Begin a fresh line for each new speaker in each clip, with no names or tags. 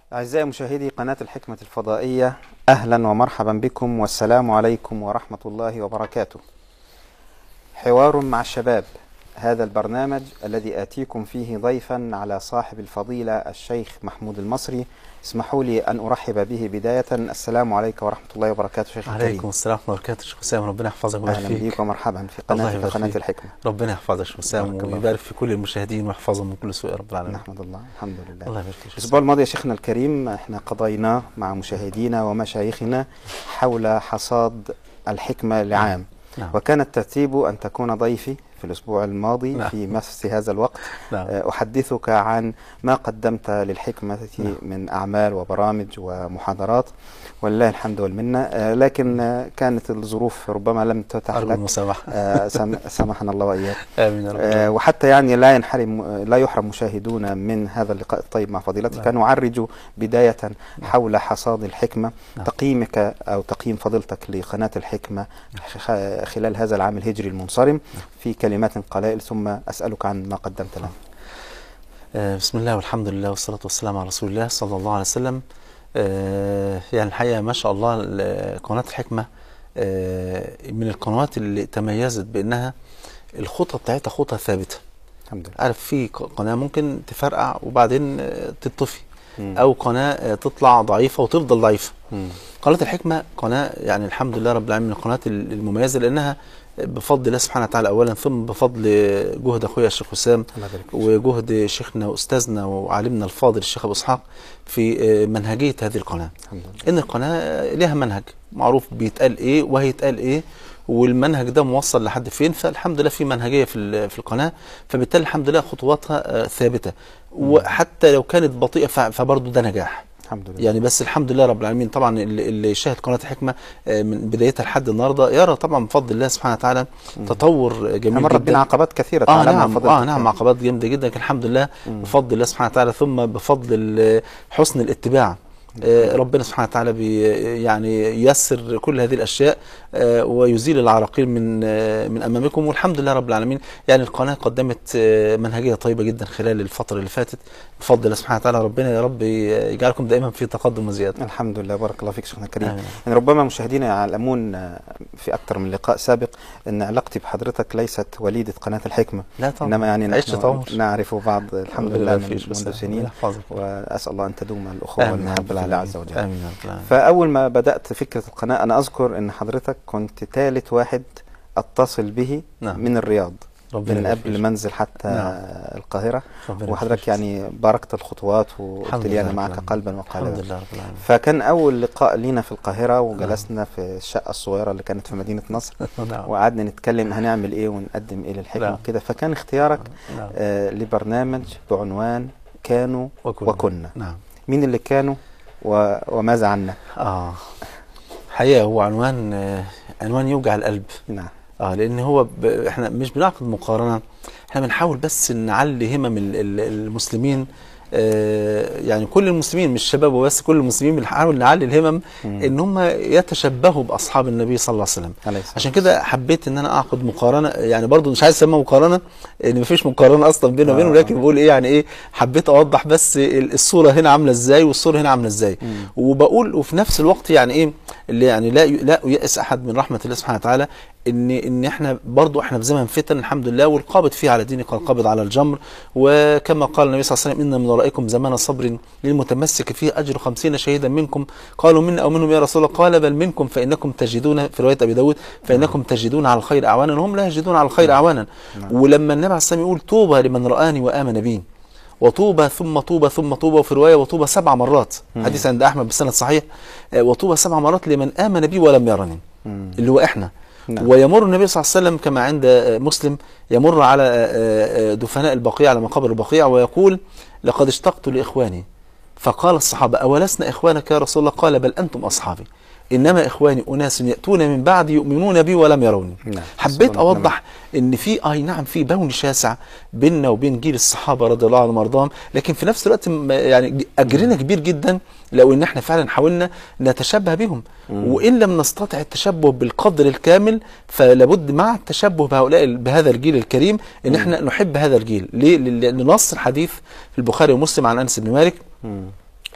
أعزائي مشاهدي قناة الحكمة الفضائية أهلا ومرحبا بكم والسلام عليكم ورحمة الله وبركاته حوار مع الشباب هذا البرنامج الذي آتيكم فيه ضيفا على صاحب الفضيلة الشيخ محمود المصري اسمحوا لي أن أرحب به بداية السلام عليكم ورحمة الله وبركاته شيخ
عليكم
الكريم
السلام ورحمة الله وبركاته شيخ حسام ربنا يحفظك ويبارك
أهلا
فيك
بك ومرحبا في
الله
قناة
يبارك
قناة
فيك.
الحكمة
ربنا يحفظك شيخ حسام
بارك الله
ويبارك في كل المشاهدين ويحفظهم من كل سوء يا رب العالمين
نحمد الله الحمد لله
الله يبارك فيك شيخ
الأسبوع الماضي يا شيخنا الكريم احنا قضينا مع مشاهدينا ومشايخنا حول حصاد الحكمة لعام
نعم
وكان الترتيب أن تكون ضيفي في الأسبوع الماضي
نعم.
في نفس هذا الوقت
نعم
آه، أحدثك عن ما قدمت للحكمة
نعم.
من أعمال وبرامج ومحاضرات ولله الحمد والمنة آه، لكن آه، كانت الظروف ربما لم تتح
أرجو
لك
المسامحة
آه، سم- سامحنا الله وإياك
آمين يا رب
آه،
العالمين.
وحتى يعني لا ينحرم لا يحرم مشاهدونا من هذا اللقاء الطيب مع فضيلتك
نعم.
نعرج بداية حول حصاد الحكمة
نعم.
تقييمك أو تقييم فضيلتك لقناة الحكمة خ- خلال هذا العام الهجري المنصرم في كلمات قلائل ثم أسألك عن ما قدمت لنا
آه، بسم الله والحمد لله والصلاة والسلام على رسول الله صلى الله عليه وسلم آه، يعني الحقيقة ما شاء الله ال- قناة الحكمة آه، من القنوات اللي تميزت بأنها الخطة بتاعتها خطة ثابتة
الحمد لله
عارف في ق- قناة ممكن تفرقع وبعدين آه، تطفي
مم.
أو قناة آه، تطلع ضعيفة وتفضل ضعيفة
مم.
قناة الحكمة قناة يعني الحمد لله رب العالمين من القنوات ال- المميزة لأنها بفضل الله سبحانه وتعالى أولا ثم بفضل جهد أخويا الشيخ حسام
الله يبارك فيك.
وجهد شيخنا وأستاذنا وعالمنا الفاضل الشيخ أبو إسحاق في آه، منهجية هذه القناة
الحمد لله
إن القناة لها منهج معروف بيتقال إيه وهيتقال إيه والمنهج ده موصل لحد فين فالحمد لله في منهجية في ال- في القناة فبالتالي الحمد لله خطواتها آه، ثابتة وحتى لو كانت بطيئة ف- فبرضه ده نجاح
الحمد لله
يعني بس الحمد لله رب العالمين طبعا اللي اللي شاهد قناه الحكمه آه، من بدايتها لحد النهارده يرى طبعا بفضل الله سبحانه وتعالى تطور جميل
مرت
جدا
بنا عقبات كثيرة
اه
تعلمها
نعم
فضيلتك
اه نعم عقبات جامده جدا لكن الحمد لله بفضل الله سبحانه وتعالى ثم بفضل ال- حسن الاتباع آه، ربنا سبحانه وتعالى بي يعني ييسر كل هذه الاشياء آه، ويزيل العراقيل من آه، من امامكم والحمد لله رب العالمين يعني القناه قدمت آه، منهجيه طيبه جدا خلال الفتره اللي فاتت بفضل الله سبحانه وتعالى ربنا يا رب يجعلكم دائما في تقدم وزياده
الحمد لله بارك الله فيك شيخنا الكريم
آمين.
يعني ربما مشاهدينا يعلمون آه، في أكثر من لقاء سابق أن علاقتي بحضرتك ليست وليدة قناة الحكمة
لا طبعا
إنما يعني
عشت
نحن
طور
نعرف بعض الحمد
ربنا
لله
يبارك
من
فيك،
منذ
ربنا
سنين
يحفظك.
وأسأل الله أن تدوم الأخوة
آمين يا
والمحبة
رب
في الله
العالمين.
عز وجل
امين يا رب العالمين
فأول ما بدأت فكرة القناة أنا أذكر أن حضرتك كنت ثالث واحد أتصل به
نعم.
من الرياض
ربنا
من
يبارك
قبل
فيك.
ما انزل حتى
نعم.
القاهرة
ربنا يبارك
وحضرتك
فيك.
يعني باركت الخطوات وقلت
الحمد
لي
لله
أنا
رب
معك
العالمين.
قلبا
الحمد
وقالبا
لله رب العالمين
فكان أول لقاء لينا في القاهرة وجلسنا في الشقة الصغيرة اللي كانت في مدينة نصر
نعم
وقعدنا نتكلم هنعمل إيه ونقدم إيه للحكمة
نعم.
وكده فكان اختيارك
نعم
آه لبرنامج بعنوان كانوا
وكنا.
وكنا
نعم
مين اللي كانوا و... وماذا عنا
اه حقيقة هو عنوان آه، عنوان يوجع القلب
نعم
اه لان هو ب... احنا مش بنعقد مقارنة احنا بنحاول بس نعلي همم ال- ال- المسلمين آه يعني كل المسلمين مش شباب وبس كل المسلمين بنحاول نعلي الهمم
مم.
ان هم يتشبهوا باصحاب النبي صلى الله عليه وسلم
عليه الصلاة
عشان كده حبيت ان انا اعقد مقارنه يعني برضو مش عايز اسميها مقارنه ان مفيش مقارنه اصلا بيننا وبينهم
آه.
لكن بقول ايه يعني ايه حبيت اوضح بس ال- الصوره هنا عامله ازاي والصوره هنا عامله ازاي
مم.
وبقول وفي نفس الوقت يعني ايه اللي يعني لا ي- لا يأس احد من رحمه الله سبحانه وتعالى ان ان احنا برضو احنا في زمن فتن الحمد لله والقابض فيه على دينك القابض على الجمر وكما قال النبي صلى الله عليه وسلم ان من ورائكم زمان صبر للمتمسك فيه اجر خمسين شهيدا منكم قالوا منا او منهم يا رسول الله قال بل منكم فانكم تجدون في روايه ابي داود فانكم تجدون على الخير اعوانا هم لا يجدون على الخير اعوانا ولما النبي عليه الصلاه والسلام يقول طوبى لمن رآني وآمن بي وطوبى ثم طوبى ثم طوبى وفي روايه وطوبى سبع مرات حديث عند احمد بسند صحيح آه، وطوبى سبع مرات لمن امن بي ولم يرني
مم.
اللي هو احنا
نعم.
ويمر النبي صلى الله عليه وسلم كما عند آه، مسلم يمر على آه، آه، دفناء البقيع على مقابر البقيع ويقول لقد اشتقت لاخواني فقال الصحابه اولسنا اخوانك يا رسول الله قال بل انتم اصحابي انما اخواني اناس ياتون من بعد يؤمنون بي ولم يروني
نعم.
حبيت
سبحان الله.
اوضح ان في اي نعم في بون شاسع بيننا وبين جيل الصحابه رضي الله عنهم وارضاهم لكن في نفس الوقت م- يعني اجرنا كبير جدا لو ان احنا فعلا حاولنا نتشبه بهم وان لم نستطع التشبه بالقدر الكامل فلابد مع التشبه بهؤلاء بهذا الجيل الكريم ان احنا نحب هذا الجيل ليه لان نص الحديث في البخاري ومسلم عن انس بن مالك
مم.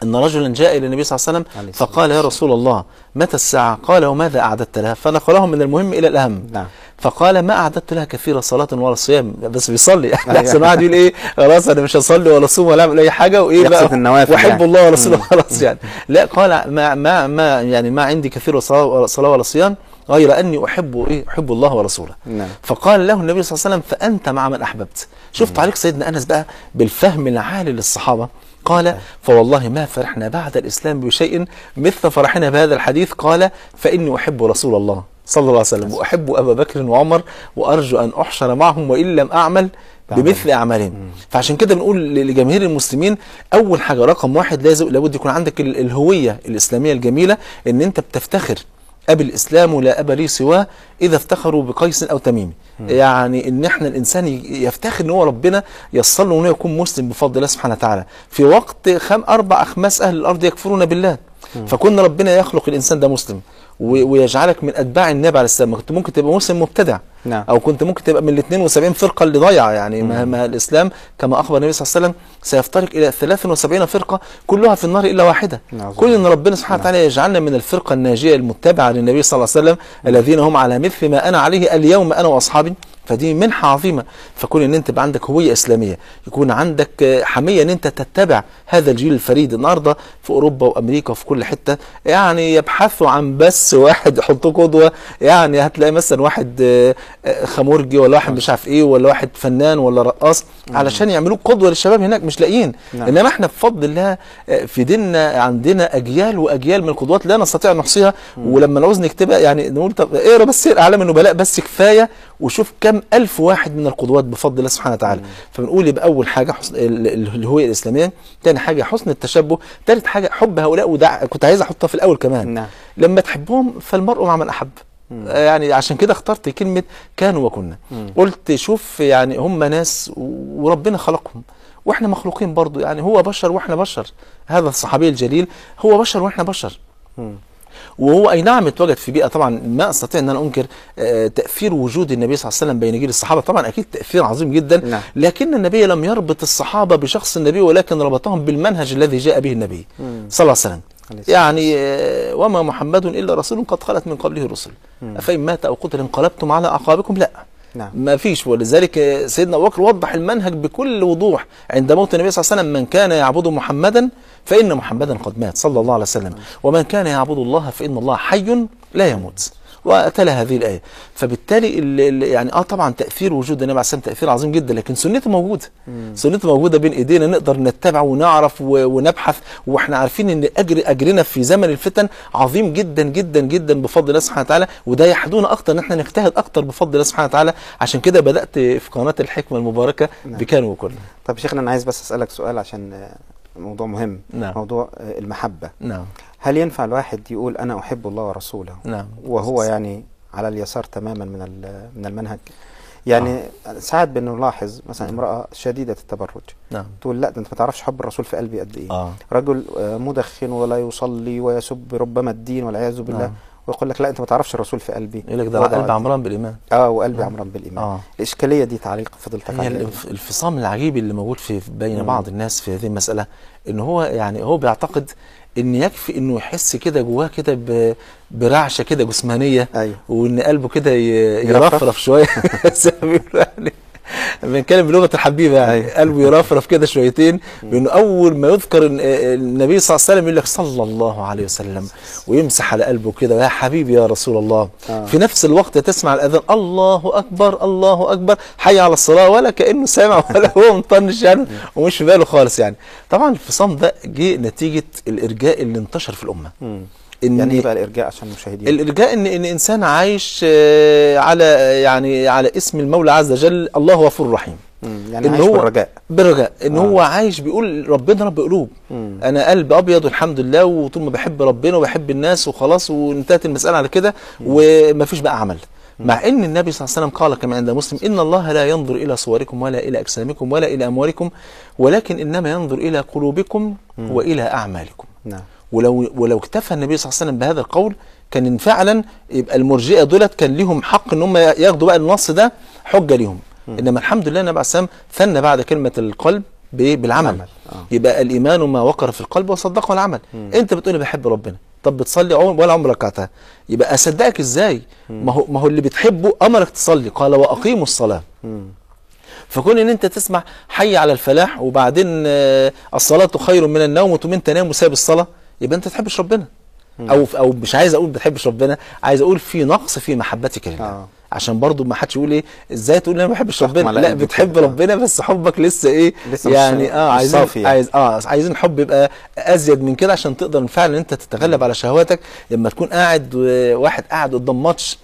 ان رجلا جاء الى النبي صلى الله عليه
عليه
وسلم
الصلاة
فقال يا رسول الله متى الساعه قال وماذا اعددت لها فنقله من المهم الى الاهم
نعم
فقال ما اعددت لها كثير صلاه ولا صيام بس بيصلي
أيوة.
احسن واحد يقول ايه خلاص انا مش هصلي ولا اصوم ولا اعمل اي حاجه وايه
يقصد
بقى
النوافل
واحب
يعني.
الله ورسوله خلاص يعني لا قال ما ما ما يعني ما عندي كثير صلاه ولا صلاة ولا صيام غير اني احب ايه احب الله ورسوله
نعم
فقال له النبي صلى الله عليه وسلم فانت مع من احببت شوف تعليق سيدنا انس بقى بالفهم العالي للصحابه قال فوالله ما فرحنا بعد الاسلام بشيء مثل فرحنا بهذا الحديث قال فاني احب رسول الله صلى الله عليه وسلم واحب ابا بكر وعمر وارجو ان احشر معهم وان لم اعمل بمثل اعمالهم فعشان كده بنقول لجماهير المسلمين اول حاجه رقم واحد لازم لابد يكون عندك ال- الهويه الاسلاميه الجميله ان انت بتفتخر ابي الاسلام لا اب لي سواه اذا افتخروا بقيس او تميم يعني ان احنا الانسان ي- يفتخر ان هو ربنا يصل له انه يكون مسلم بفضل الله سبحانه وتعالى في وقت خم اربع اخماس اهل الارض يكفرون بالله فكون ربنا يخلق الانسان ده مسلم و- ويجعلك من اتباع النبي عليه السلام كنت ممكن تبقى مسلم مبتدع
نعم.
او كنت ممكن تبقى من ال 72 فرقه اللي ضايعه يعني ما, ما الاسلام كما اخبر النبي صلى الله عليه وسلم سيفترق الى 73 فرقه كلها في النار الا واحده
نعوذ
كل ان ربنا سبحانه وتعالى يجعلنا من الفرقه الناجيه المتبعه للنبي صلى الله عليه وسلم الذين هم على مثل ما انا عليه اليوم انا واصحابي فدي منحه عظيمه فكون ان انت يبقى عندك هويه اسلاميه يكون عندك آه، حميه ان انت تتبع هذا الجيل الفريد النهارده في اوروبا وامريكا وفي كل حته يعني يبحثوا عن بس واحد يحطوه قدوه يعني هتلاقي مثلا واحد آه، آه، خمورجي ولا واحد مش عارف ايه ولا واحد فنان ولا رقاص علشان يعملوه قدوه للشباب هناك مش لاقيين
نعم.
انما احنا بفضل الله آه، في ديننا عندنا اجيال واجيال من القدوات لا نستطيع ان نحصيها ولما نعوز نكتبها يعني نقول طب اقرا بس سير اعلام النبلاء بس كفايه وشوف كم الف واحد من القدوات بفضل الله سبحانه وتعالى فبنقول يبقى اول حاجه حسن ال- ال- الهويه الاسلاميه ثاني حاجه حسن التشبه ثالث حاجه حب هؤلاء ودع كنت عايز احطها في الاول كمان
نعم
لما تحبهم فالمرء مع من احب آه، يعني عشان كده اخترت كلمة كانوا وكنا قلت شوف يعني هم ناس و- وربنا خلقهم واحنا مخلوقين برضو يعني هو بشر واحنا بشر هذا الصحابي الجليل هو بشر واحنا بشر
مم.
وهو اي نعم اتوجد في بيئه طبعا ما استطيع ان انا انكر آه، تاثير وجود النبي صلى الله عليه وسلم بين جيل الصحابه طبعا اكيد تاثير عظيم جدا
نعم.
لكن النبي لم يربط الصحابه بشخص النبي ولكن ربطهم بالمنهج الذي جاء به النبي صلى الله عليه وسلم
عليه الصلاة
يعني آه، وما محمد الا رسول قد خلت من قبله الرسل افان مات او قتل انقلبتم على اعقابكم لا
نعم
ما فيش ولذلك آه، سيدنا ابو بكر وضح المنهج بكل وضوح عند موت النبي صلى الله عليه وسلم من كان يعبد محمدا فان محمدا قد مات صلى الله عليه وسلم ومن كان يعبد الله فان الله حي لا يموت واتلا هذه الايه فبالتالي ال- ال- يعني اه طبعا تاثير وجود النبي عليه الصلاه والسلام تاثير عظيم جدا لكن سنته موجوده سنته موجوده بين ايدينا نقدر نتبع ونعرف و- ونبحث واحنا عارفين ان اجر اجرنا في زمن الفتن عظيم جدا جدا جدا بفضل الله سبحانه وتعالى وده يحدونا اكتر ان احنا نجتهد اكتر بفضل الله سبحانه وتعالى عشان كده بدات في قناه الحكمه المباركه بكان وكنا
طب شيخنا انا عايز بس اسالك سؤال عشان آه، موضوع مهم
نعم.
موضوع آه، المحبه
نعم
هل ينفع الواحد يقول انا احب الله ورسوله
نعم
وهو يعني على اليسار تماما من ال- من المنهج يعني ساعات بنلاحظ مثلا امراه شديده التبرج
نعم
تقول لا ده انت ما تعرفش حب الرسول في قلبي قد ايه
اه
رجل آه، مدخن ولا يصلي ويسب ربما الدين والعياذ بالله
نعم.
ويقول لك لا انت ما تعرفش الرسول في قلبي
يقول لك ده
وضع
قلب
قد
عمران بالايمان
إيه. اه وقلبي عمران بالايمان
اه
الاشكاليه دي تعليق فضيلتك
هي
عليها
الانف- الانفصام العجيب اللي موجود في بين
مم.
بعض الناس في هذه المسألة ان هو يعني هو بيعتقد ان يكفي انه يحس كده جواه كده ب- برعشة كده جسمانية
ايوه
وان قلبه كده ي-
يرفرف.
يرفرف شوية زي ما بيقولوا يعني بنتكلم بلغة الحبيبة يعني
أيوة.
قلبه يرفرف كده شويتين بانه اول ما يذكر إن- النبي صلى الله عليه وسلم يقول لك صلى الله عليه وسلم ويمسح على قلبه كده يا حبيبي يا رسول الله
آه.
في نفس الوقت تسمع الاذان الله اكبر الله اكبر حي على الصلاه ولا كانه سامع ولا هو مطنش يعني ومش في باله خالص يعني طبعا الانفصام ده جه نتيجه الارجاء اللي انتشر في الامه
مم.
ان
يعني ايه بقى الارجاء عشان المشاهدين
الارجاء ان ان انسان عايش آه، على يعني على اسم المولى عز وجل الله غفور رحيم
مم. يعني
إن
عايش
هو-
بالرجاء
بالرجاء ان
آه.
هو عايش بيقول ربنا رب قلوب
مم.
انا قلب ابيض والحمد لله وطول ما بحب ربنا وبحب الناس وخلاص وانتهت المساله على كده ومفيش بقى عمل مع ان النبي صلى الله عليه وسلم قال كما عند مسلم ان الله لا ينظر الى صوركم ولا الى اجسامكم ولا الى اموالكم ولكن انما ينظر الى قلوبكم والى اعمالكم
نعم
ولو ولو اكتفى النبي صلى الله عليه وسلم بهذا القول كان فعلا يبقى المرجئه دولت كان ليهم حق ان هم ياخدوا بقى النص ده حجه ليهم انما الحمد لله النبي عليه الصلاه والسلام ثنى بعد كلمه القلب بايه بالعمل
العمل، آه.
يبقى الايمان ما وقر في القلب وصدقه العمل انت بتقولي بحب ربنا طب بتصلي عمر ولا عمرك ركعتها يبقى اصدقك ازاي ما هو ما هو اللي بتحبه امرك تصلي قال واقيموا الصلاه
مم.
فكون ان انت تسمع حي على الفلاح وبعدين آه، الصلاه خير من النوم وتقوم انت نام وسايب الصلاه يبقى انت تحبش ربنا او او مش عايز اقول بتحبش ربنا عايز اقول في نقص في محبتك لله
آه.
عشان برضو ما حدش يقول ايه ازاي تقول انا ما بحبش
تحكم
ربنا
على
لا
قلبك
بتحب
كده.
ربنا بس حبك لسه ايه
لسه مش-
يعني اه
مش
عايزين
صافي يعني.
عايز اه عايزين حب يبقى ازيد من كده عشان تقدر فعلا انت تتغلب على شهواتك لما تكون قاعد و- واحد قاعد قدام ماتش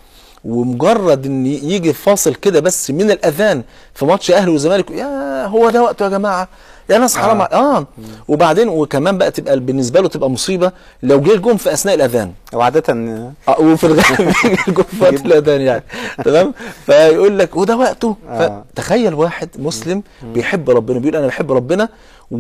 ومجرد ان يجي فاصل كده بس من الاذان في ماتش اهلي والزمالك يا هو ده وقته يا جماعه يا ناس حرام اه, آه. وبعدين وكمان بقى تبقى بالنسبه له تبقى مصيبه لو جه الجون في اثناء الاذان
وعادة
اه وفي الغالب بيجي الجون في وقت الاذان يعني تمام فيقول لك وده وقته
آه.
فتخيل واحد مسلم بيحب ربنا بيقول انا بحب ربنا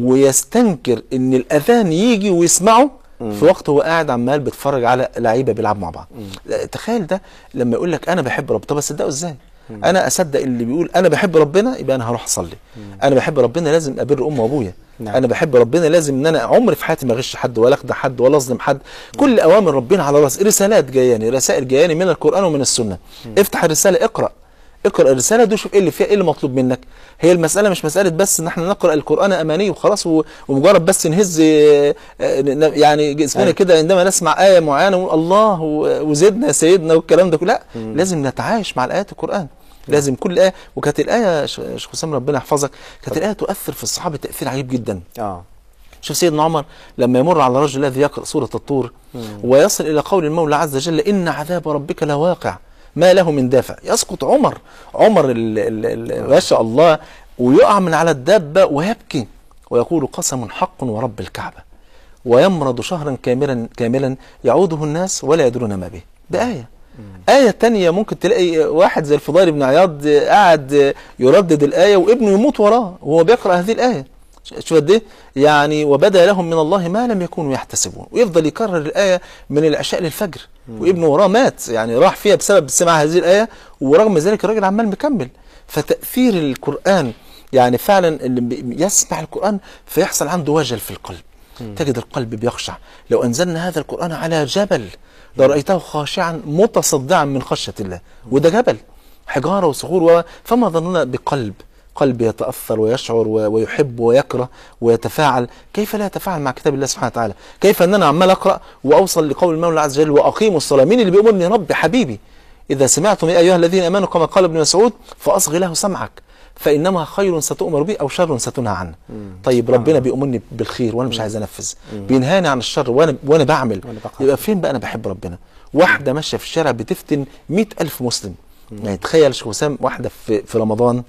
ويستنكر ان الاذان يجي ويسمعه في وقت هو قاعد عمال بيتفرج على لعيبه بيلعبوا مع بعض لا، تخيل ده لما يقول لك انا بحب ربنا طب اصدقه ازاي انا اصدق اللي بيقول انا بحب ربنا يبقى انا هروح اصلي انا بحب ربنا لازم ابر امي وابويا
نعم.
انا بحب ربنا لازم ان انا عمري في حياتي ما اغش حد ولا اخدع حد ولا اظلم حد كل اوامر ربنا على راسي رسالات جاياني رسائل جاياني من القران ومن السنه افتح الرساله اقرا اقرا الرساله دي وشوف ايه اللي فيها ايه اللي مطلوب منك هي المساله مش مساله بس ان احنا نقرا القران اماني وخلاص و- ومجرد بس نهز آه، آه، ن- يعني جسمنا
أيوة.
كده عندما نسمع ايه معينه ونقول الله و- وزدنا يا سيدنا والكلام ده كله لا لازم نتعايش مع الايات القران لازم كل ايه وكانت الايه يا ش- شيخ حسام ربنا يحفظك كانت الايه تؤثر في الصحابه تاثير عجيب جدا
اه
شوف سيدنا عمر لما يمر على الرجل الذي يقرأ سورة الطور ويصل إلى قول المولى عز وجل إن عذاب ربك لواقع ما له من دافع يسقط عمر عمر ال- ال- ال- ما شاء الله ويقع من على الدابة ويبكي ويقول قسم حق ورب الكعبة ويمرض شهرا كاملا كاملا يعوده الناس ولا يدرون ما به ده آية آية تانية ممكن تلاقي واحد زي الفضيل بن عياض قاعد يردد الآية وابنه يموت وراه وهو بيقرأ هذه الآية شوف قد ايه يعني وبدا لهم من الله ما لم يكونوا يحتسبون ويفضل يكرر الايه من العشاء للفجر وابنه وراه مات يعني راح فيها بسبب سماع هذه الايه ورغم ذلك الراجل عمال مكمل فتاثير القران يعني فعلا اللي بي- يسمع القران فيحصل عنده وجل في القلب تجد القلب بيخشع لو انزلنا هذا القران على جبل لرايته خاشعا متصدعا من خشيه الله وده جبل حجاره وصخور و- فما ظننا بقلب قلب يتأثر ويشعر و- ويحب ويكره ويتفاعل كيف لا يتفاعل مع كتاب الله سبحانه وتعالى كيف أن أنا عمال أقرأ وأوصل لقول المولى عز وجل وأقيموا الصلاة مين اللي بيأمرني ربي حبيبي إذا سمعتم يا أيها الذين آمنوا كما قال ابن مسعود فأصغي له سمعك فإنما خير ستؤمر به أو شر ستنهى عنه طيب ربنا بيأمرني بالخير وأنا مش عايز أنفذ بينهاني عن الشر وأنا وأنا بعمل
وأنا بقع.
يبقى فين بقى أنا بحب ربنا واحدة ماشية في الشارع بتفتن مئة ألف مسلم يعني تخيل شيخ وسام واحدة في, في رمضان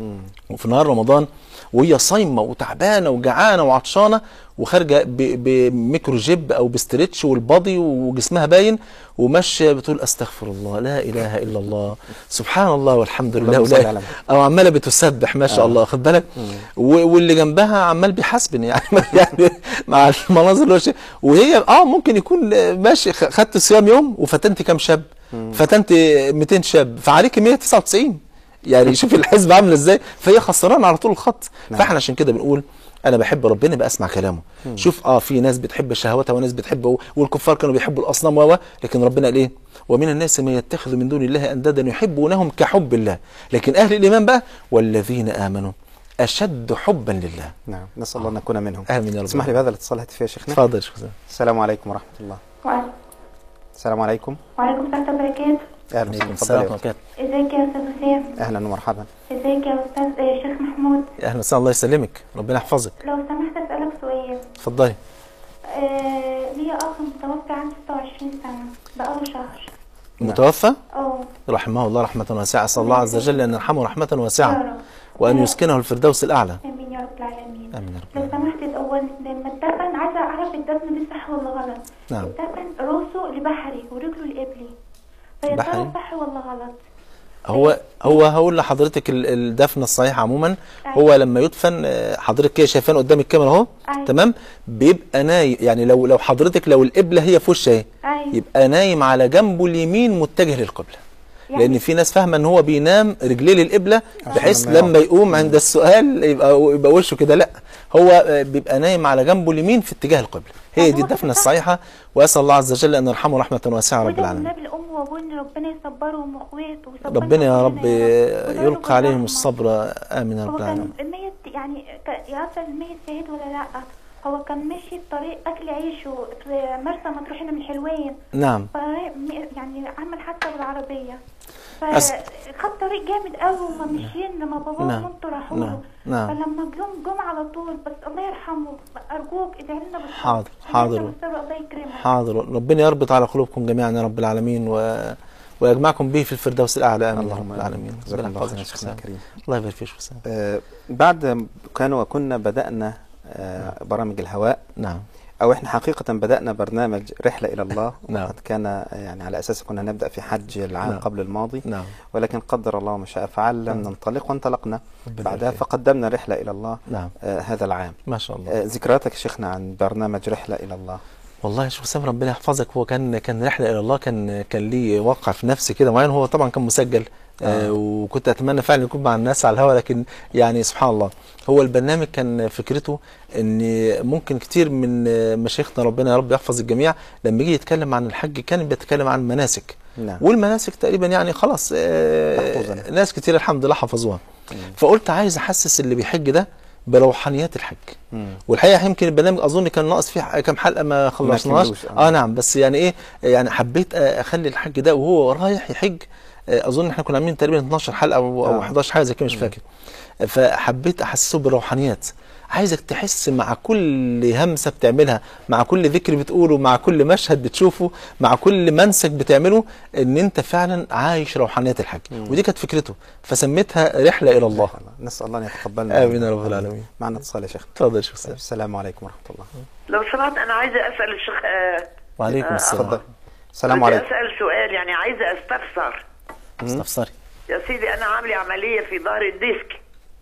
وفي نهار رمضان وهي صايمه وتعبانه وجعانه وعطشانه وخارجه ب- بميكرو جيب او بستريتش والبادي وجسمها باين وماشيه بتقول استغفر الله لا اله الا الله سبحان الله والحمد لله
اللهم صل
ولا
على
او عماله بتسبح ما شاء الله خد بالك و- واللي جنبها عمال بيحاسبن يعني يعني مع المناظر اللي هو شايف- وهي اه ممكن يكون ماشي خ- خدت صيام يوم وفتنت كام شاب فتنت 200 شاب فعليك 199 يعني شوف الحزب عامله ازاي فهي خسرانه على طول الخط
نعم.
فاحنا عشان كده بنقول انا بحب ربنا يبقى اسمع كلامه شوف اه في ناس بتحب شهواتها وناس بتحب والكفار كانوا بيحبوا الاصنام و لكن ربنا قال ايه ومن الناس من يتخذ من دون الله اندادا يحبونهم كحب الله لكن اهل الايمان بقى والذين امنوا اشد حبا لله
نعم نسأل الله أن نكون منهم
امين يا رب
اسمح لي بهذا الاتصال الهاتفي يا شيخنا
اتفضل يا شيخ حسام.
السلام عليكم ورحمة الله
وعليكم
السلام عليكم
وعليكم السلام وبركاته
أهلا
عليكم
وسهلا
السلام
تفضل
ورحمه
يا
الله
ازيك يا استاذ وسام
أهلا ومرحبا
ازيك يا استاذ آه، شيخ محمود
اهلا وسهلا الله يسلمك ربنا يحفظك
لو سمحت اسالك سؤال
اتفضلي
آه ليا اخ متوفى عنده 26 سنه بقاله شهر
متوفى
اه
رحمه الله رحمة واسعة أسأل الله عز وجل أن يرحمه رحمة
يا
واسعة
رب
وأن
آه،
يسكنه الفردوس الأعلى
امين يا رب العالمين
آمين يا
لو
رب
سمحت الاول لما اتدفن عايزه اعرف الدفن ده صح ولا غلط
نعم.
اتدفن راسه لبحري ورجله لقبلي فيا
بحري؟
ترى صح ولا غلط
هو هو هقول لحضرتك ال- الدفن الصحيح عموما هو لما يدفن آه، حضرتك كده شايفان قدام الكاميرا اهو
أيوة.
تمام بيبقى نايم يعني لو لو حضرتك لو القبله هي في وشه اهي
ايوه
يبقى نايم على جنبه اليمين متجه للقبله
يعني-
لان في ناس فاهمه ان هو بينام رجليه للقبله بحيث
لما
لما يقوم عند السؤال يبقى يبقى وشه كده لا هو آه، بيبقى نايم على جنبه اليمين في اتجاه القبله هي دي الدفنه الصحيحه واسال الله عز وجل ان يرحمه رحمه واسعه رب
وده
العالمين
والنبي الام وابونا ربنا يصبرهم واخواته ويصبرنا
ربنا يا رب
كلنا يا رب.
يلقى عليهم
الرحمة.
الصبر امين يا
هو
رب
كان
العالمين
الميت يعني ك- يعرف الميت شهيد ولا لا هو كان ماشي في طريق اكل عيشه في مرسى مطروح هنا من حلوين
نعم
ف يعني عمل حادثه بالعربيه
أس-
فخد طريق جامد قوي وما مشيين لما باباه
نعم.
ومامته راحوا
نعم.
له
نعم.
فلما جم جم على طول بس الله يرحمه ارجوك ادعي لنا بالصبر
حاضر،
ادعي
حاضر.
لنا بالصبر الله يكرمك
حاضر ربنا يربط على قلوبكم جميعا يا رب العالمين و... ويجمعكم به في الفردوس الاعلى امين يا رب العالمين
جزاكم
ربنا
الله
يحفظك
خيرا
يا
يا
شيخ
شيخنا
حسام.
الكريم
الله يبارك فيك يا شيخ حسام.
آه، بعد كان وكنا بدأنا آه، برامج الهواء
نعم
أو إحنا حقيقة بدأنا برنامج رحلة إلى الله
نعم.
وقد كان آه، يعني على أساس كنا نبدأ في حج العام
نعم.
قبل الماضي
نعم
ولكن قدر الله ما شاء فعل لم
نعم.
ننطلق وانطلقنا
ربنا
بعدها
يبارك فيك.
فقدمنا رحلة إلى الله
نعم
آه، هذا العام
ما شاء الله
آه، ذكرياتك يا شيخنا عن برنامج رحلة إلى الله
والله يا شيخ حسام ربنا يحفظك هو كان كان رحله الى الله كان كان ليه واقع في نفسي كده معين هو طبعا كان مسجل آه
آه.
وكنت اتمنى فعلا يكون مع الناس على الهواء لكن يعني سبحان الله هو البرنامج كان فكرته ان ممكن كتير من آه، مشايخنا ربنا يا رب يحفظ الجميع لما يجي يتكلم عن الحج كان بيتكلم عن مناسك
نعم
والمناسك تقريبا يعني خلاص آه،
محفوظة.
ناس كتير الحمد لله حفظوها فقلت عايز احسس اللي بيحج ده بروحانيات الحج
مم.
والحقيقه يمكن البرنامج اظن كان ناقص فيه ح- كام حلقه ما خلصناهاش
كملوش، آه.
اه نعم بس يعني ايه يعني حبيت آه، اخلي الحج ده وهو رايح يحج آه، اظن احنا كنا عاملين تقريبا 12 حلقه او أو
آه.
11 حاجه زي كده مش فاكر فحبيت احسسه بالروحانيات عايزك تحس مع كل همسه بتعملها مع كل ذكر بتقوله مع كل مشهد بتشوفه مع كل منسك بتعمله ان انت فعلا عايش روحانيات الحج ودي كانت فكرته فسميتها رحله الى الله
نسأل الله أن يتقبلنا
امين يا رب العالمين
معنا اتصال يا شيخ
اتفضل يا شيخ سامي.
السلام عليكم ورحمة الله
لو سمحت انا عايزه اسال الشيخ آه،
وعليكم
آه،
السلام
تفضل السلام
بدي
عليكم
اسال سؤال يعني عايزه استفسر
استفسري
يا سيدي انا عامله عمليه في ظهر الديسك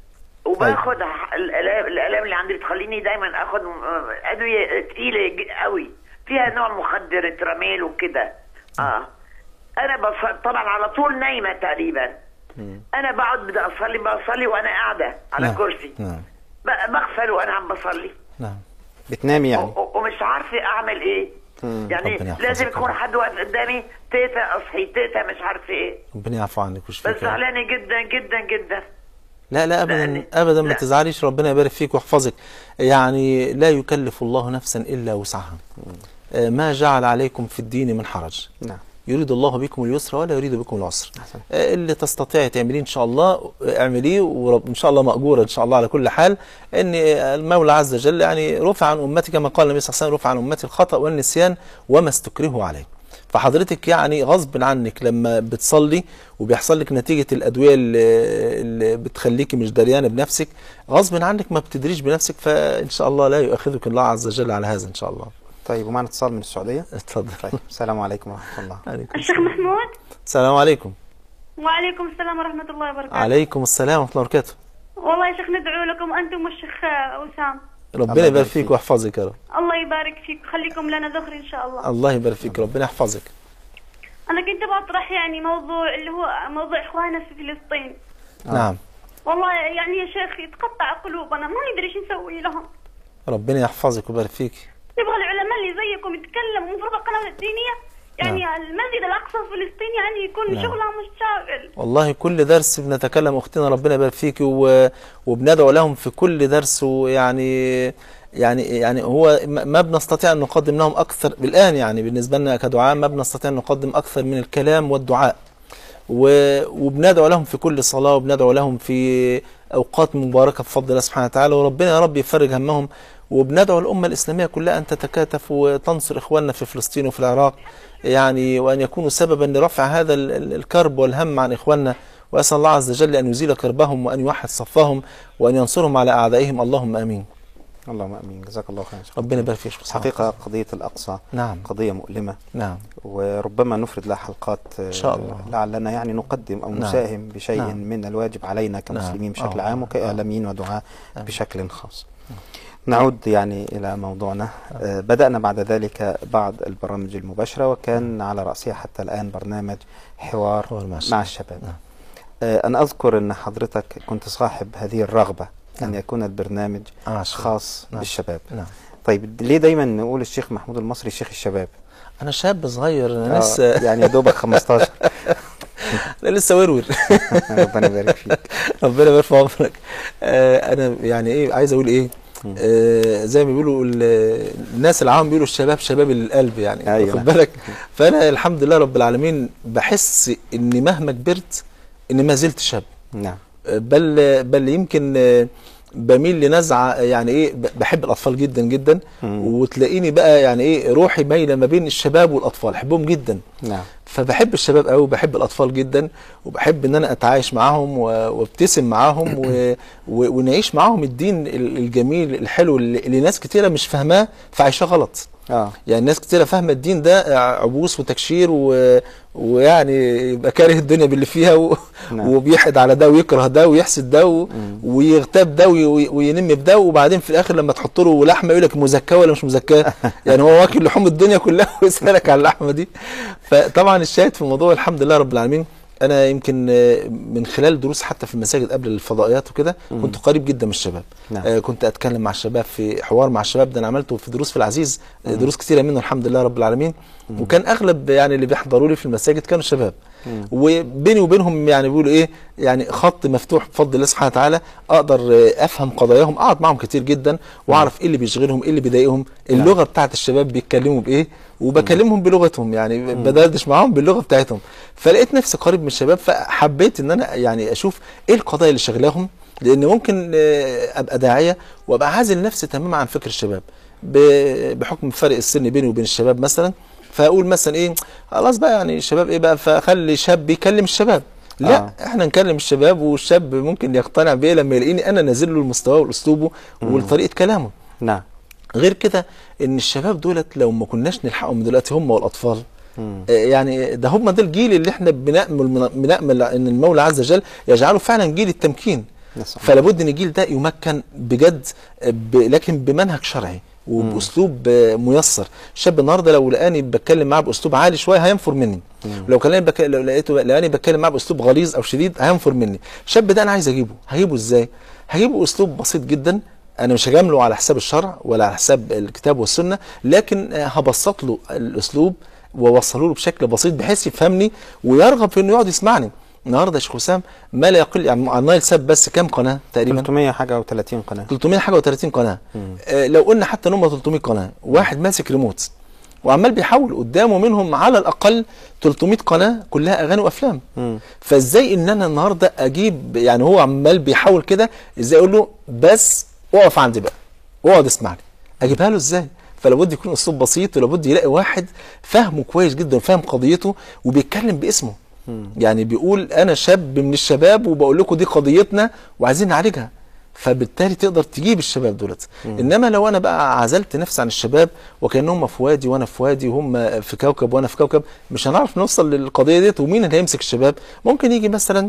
وباخد ح- الالام الالام اللي عندي بتخليني دايما اخد م- ادويه تقيله ج- قوي فيها نوع مخدر تراميل وكده اه انا بص... طبعا على طول نايمه تقريبا انا بقعد بدي اصلي بصلي وانا قاعده على
نعم.
كرسي
نعم
ب- بغفل وانا عم بصلي
نعم
بتنامي يعني
و- و- ومش عارفه اعمل ايه يعني
ربنا يحفظك
لازم
يا
يكون
رب.
حد واقف قدامي تيتا اصحي تيتا مش عارفه ايه
ربنا يعفو عنك
بس
ويشفيك يا رب.
زعلانه جدا جدا جدا
لا لا ابدا
لأني-
ابدا ما
لا.
تزعليش ربنا يبارك فيك ويحفظك يعني لا يكلف الله نفسا الا وسعها آه، ما جعل عليكم في الدين من حرج
نعم
يريد الله بكم اليسر ولا يريد بكم العسر
أحسن.
آه، اللي تستطيعي تعمليه ان شاء الله آه، اعمليه وان شاء الله ماجوره ان شاء الله على كل حال ان آه، المولى عز وجل يعني رفع عن امتي كما قال النبي صلى الله عليه وسلم رفع عن امتي الخطا والنسيان وما استكرهوا عليه فحضرتك يعني غصب عنك لما بتصلي وبيحصل لك نتيجه الادويه اللي, اللي بتخليكي مش دريانه بنفسك غصب عنك ما بتدريش بنفسك فان شاء الله لا يؤاخذك الله عز وجل على هذا ان شاء الله
طيب ومعنا اتصال من السعودية
اتفضل
طيب السلام عليكم ورحمة الله
عليكم
الشيخ محمود
السلام عليكم
وعليكم السلام ورحمة الله وبركاته
عليكم السلام ورحمه الله وبركاته
والله يا شيخ ندعو لكم أنتم والشيخ وسام
ربنا
الله
يبارك
يبارك
فيك
فيك.
ويحفظك يا رب
الله يبارك فيك خليكم لنا ذخر إن شاء الله
الله يبارك فيك ربنا يحفظك
أنا كنت بطرح يعني موضوع اللي هو موضوع إخواننا في فلسطين
نعم
والله يعني يا شيخ يتقطع قلوبنا ما ندري ايش نسوي لهم
ربنا يحفظك ويبارك فيك
نبغى العلماء اللي زيكم يتكلموا المفروض القنوات الدينية يعني المسجد الأقصى في فلسطين يعني يكون
نعم.
شغلها مشتغل
والله كل درس بنتكلم اختنا ربنا يبارك فيك و... وبندعو لهم في كل درس ويعني يعني يعني هو ما ما بنستطيع ان نقدم لهم اكثر الان يعني بالنسبه لنا كدعاء ما بنستطيع ان نقدم اكثر من الكلام والدعاء و- وبندعو لهم في كل صلاة وبندعو لهم في أوقات مباركة بفضل الله سبحانه وتعالى وربنا يا رب يفرج همهم وبندعو الأمة الإسلامية كلها أن تتكاتف وتنصر إخواننا في فلسطين وفي العراق يعني وأن يكونوا سببا لرفع هذا ال- ال- الكرب والهم عن إخواننا وأسأل الله عز وجل أن يزيل كربهم وأن يوحد صفهم وأن ينصرهم على أعدائهم اللهم آمين
اللهم امين جزاك الله خيرا
ربنا يبارك فيك شيخ
حقيقة قضية الأقصى
نعم
قضية مؤلمة
نعم
وربما نفرد لها حلقات إن
شاء الله.
لعلنا يعني نقدم أو
نعم.
نساهم بشيء
نعم.
من الواجب علينا كمسلمين
نعم.
بشكل
آه.
عام وكإعلاميين ودعاة بشكل خاص نعود يعني إلى موضوعنا آه، بدأنا بعد ذلك بعض البرامج المباشرة وكان على رأسها حتى الآن برنامج حوار
حوار مع
مع
الشباب.
الشباب
نعم.
آه، أنا أذكر أن حضرتك كنت صاحب هذه الرغبة أن يكون البرنامج
آه، شباب.
خاص
نعم.
بالشباب
نعم
طيب ليه دايما نقول الشيخ محمود المصري شيخ الشباب
انا شاب صغير انا
آه،
لسه
يعني يا دوبك 15
انا لسه ورور
ربنا يبارك فيك
ربنا يبارك في عمرك آه انا يعني ايه عايز اقول ايه آه زي ما بيقولوا ال- الناس العام بيقولوا الشباب شباب القلب يعني
أيوة.
واخد بالك فانا الحمد لله رب العالمين بحس اني مهما كبرت اني ما زلت شاب
نعم
بل بل يمكن آه، بميل لنزعه يعني ايه ب- بحب الاطفال جدا جدا
مم.
وتلاقيني بقى يعني ايه روحي مايله ما بين الشباب والاطفال احبهم جدا
نعم
فبحب الشباب قوي وبحب الاطفال جدا وبحب ان انا اتعايش معاهم و- وابتسم معاهم و... و... ونعيش معاهم الدين ال- الجميل الحلو اللي, اللي ناس كتيره مش فاهماه فعايشاه غلط
اه
يعني ناس كتيره فاهمه الدين ده عبوس وتكشير و... ويعني يبقى كاره الدنيا باللي فيها و...
نعم.
وبيحقد على ده ويكره ده ويحسد ده و... ويغتاب ده وي... وينم بده وبعدين في الاخر لما تحط له لحمه يقول لك مزكاه ولا مش مزكاه يعني هو واكل لحوم الدنيا كلها ويسالك على اللحمه دي فطبعا الشاهد في الموضوع الحمد لله رب العالمين انا يمكن آه، من خلال دروس حتى في المساجد قبل الفضائيات وكده كنت قريب جدا من الشباب
نعم.
آه، كنت اتكلم مع الشباب في حوار مع الشباب ده انا عملته في دروس في العزيز آه، دروس كتيره منه الحمد لله رب العالمين وكان اغلب يعني اللي بيحضروا لي في المساجد كانوا شباب وبيني وبينهم يعني بيقولوا ايه يعني خط مفتوح بفضل الله سبحانه وتعالى اقدر آه، افهم قضاياهم اقعد معاهم كتير جدا واعرف ايه اللي بيشغلهم ايه اللي بيضايقهم اللغه بتاعت الشباب بيتكلموا بايه وبكلمهم بلغتهم يعني بدردش معاهم باللغه بتاعتهم فلقيت نفسي قريب من الشباب فحبيت ان انا يعني اشوف ايه القضايا اللي شغلاهم لان ممكن آه، ابقى داعيه وابقى عازل نفسي تماما عن فكر الشباب ب- بحكم فرق السن بيني وبين الشباب مثلا فاقول مثلا ايه خلاص بقى يعني الشباب ايه بقى فخلي شاب يكلم الشباب لا
آه.
آه. احنا نكلم الشباب والشاب ممكن يقتنع بيه لما يلاقيني انا نازل له المستوى والاسلوبه وطريقه كلامه
نعم
غير كده ان الشباب دولت لو ما كناش نلحقهم دلوقتي هم والاطفال
مم.
آه، يعني ده هم ده الجيل اللي احنا بنأمل بنأمل ان المولى عز وجل يجعله فعلا جيل التمكين
نسأل الله.
فلا بد ان الجيل ده يمكن بجد ب... لكن بمنهج شرعي وباسلوب آه، ميسر الشاب النهارده لو لقاني بتكلم معاه باسلوب عالي شويه هينفر مني لو كلامي بك... لو لقيته لقاني بتكلم معاه باسلوب غليظ او شديد هينفر مني الشاب ده انا عايز اجيبه هجيبه ازاي هجيبه اسلوب بسيط جدا انا مش هجامله على حساب الشرع ولا على حساب الكتاب والسنه لكن آه، هبسط له الاسلوب واوصله له بشكل بسيط بحيث يفهمني ويرغب في انه يقعد يسمعني النهارده يا شيخ وسام ما لا يقل يعني على النايل ساب بس كام قناه تقريبا
300 حاجه و30 قناه
300 حاجه و30 قناه آه لو قلنا حتى ان هم 300 قناه واحد ماسك ريموت وعمال بيحول قدامه منهم على الاقل 300 قناه كلها اغاني وافلام
مم.
فازاي ان انا النهارده اجيب يعني هو عمال بيحاول كده ازاي اقول له بس اقف عندي بقى اقعد اسمعني اجيبها له ازاي فلابد يكون اسلوب بسيط ولابد يلاقي واحد فاهمه كويس جدا فاهم قضيته وبيتكلم باسمه يعني بيقول انا شاب من الشباب وبقول لكم دي قضيتنا وعايزين نعالجها فبالتالي تقدر تجيب الشباب دولت انما لو انا بقى عزلت نفسي عن الشباب وكانهم في وادي وانا في وادي وهم في كوكب وانا في كوكب مش هنعرف نوصل للقضيه ديت ومين اللي هيمسك الشباب ممكن يجي مثلا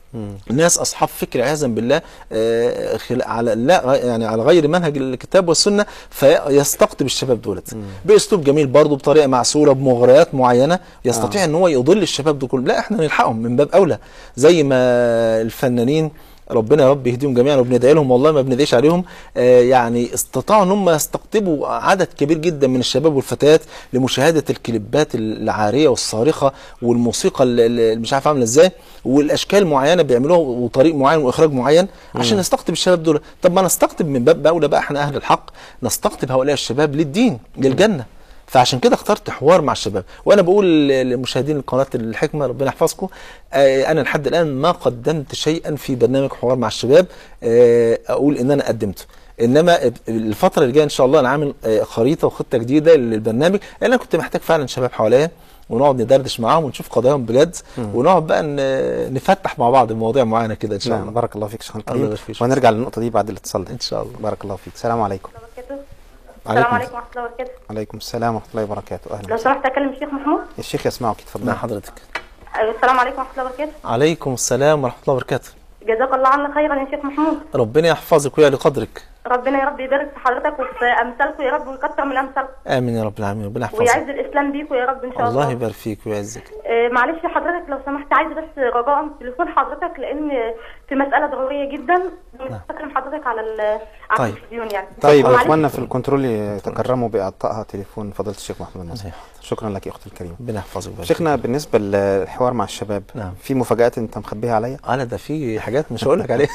ناس اصحاب فكر عياذا بالله آه، خل- على لا يعني على غير منهج الكتاب والسنه فيستقطب الشباب دولت باسلوب جميل برضه بطريقه معسوله بمغريات معينه يستطيع ان هو يضل الشباب دول كلهم لا احنا نلحقهم من باب اولى زي ما الفنانين ربنا يا رب يهديهم جميعا وبندعي لهم والله ما بندعيش عليهم آه يعني استطاعوا ان هم يستقطبوا عدد كبير جدا من الشباب والفتيات لمشاهده الكليبات العاريه والصارخه والموسيقى اللي- اللي مش عارف عامله ازاي والاشكال معينه بيعملوها وطريق معين واخراج معين عشان نستقطب الشباب دول طب ما نستقطب من باب اولى بقى احنا اهل الحق نستقطب هؤلاء الشباب للدين للجنه فعشان كده اخترت حوار مع الشباب وانا بقول لمشاهدين القناه الحكمه ربنا يحفظكم آه، انا لحد الان ما قدمت شيئا في برنامج حوار مع الشباب آه، اقول ان انا قدمته انما الفتره اللي جايه ان شاء الله انا عامل آه، خريطه وخطه جديده للبرنامج لان انا كنت محتاج فعلا شباب حواليا ونقعد ندردش معاهم ونشوف قضاياهم بجد ونقعد بقى ن- نفتح مع بعض مواضيع معينه كده ان شاء
نعم
الله
بارك الله فيك شيخ
الله
الكريم
يبارك فيك.
ونرجع للنقطه دي بعد الاتصال ده
ان شاء الله
بارك الله فيك السلام عليكم
وبركاته.
عليكم
السلام عليكم ورحمه الله وبركاته
وعليكم السلام ورحمه الله وبركاته اهلا
لو
وسهلا
سمحت اكلم الشيخ محمود
الشيخ يسمعك اتفضل
مع حضرتك
أيوة، السلام عليكم ورحمه الله وبركاته
عليكم السلام ورحمه الله وبركاته
جزاك الله عنا خيرا يا شيخ محمود
ربنا يحفظك ويعلي قدرك
ربنا يا رب يبارك في حضرتك وفي امثالكم يا رب ويكتر من امثالكم
امين يا رب العالمين ربنا يحفظك
ويعز الاسلام بيكم يا رب ان شاء الله
الله يبارك فيك ويعزك
آه، معلش حضرتك لو سمحت عايزه بس رجاء تليفون حضرتك لان في مساله ضروريه جدا بكلم حضرتك على ال- على
طيب.
التلفزيون يعني
طيب
معلش.
اخواننا في الكنترول يتكرموا باعطائها تليفون فضيله الشيخ محمود الناصر
أيوة.
شكرا لك يا اختي الكريمه
ربنا يحفظك ويبارك
شيخنا بالنسبه للحوار مع الشباب
نعم.
في مفاجات انت مخبيها عليا
فيك. انا ده في حاجات مش هقول لك عليها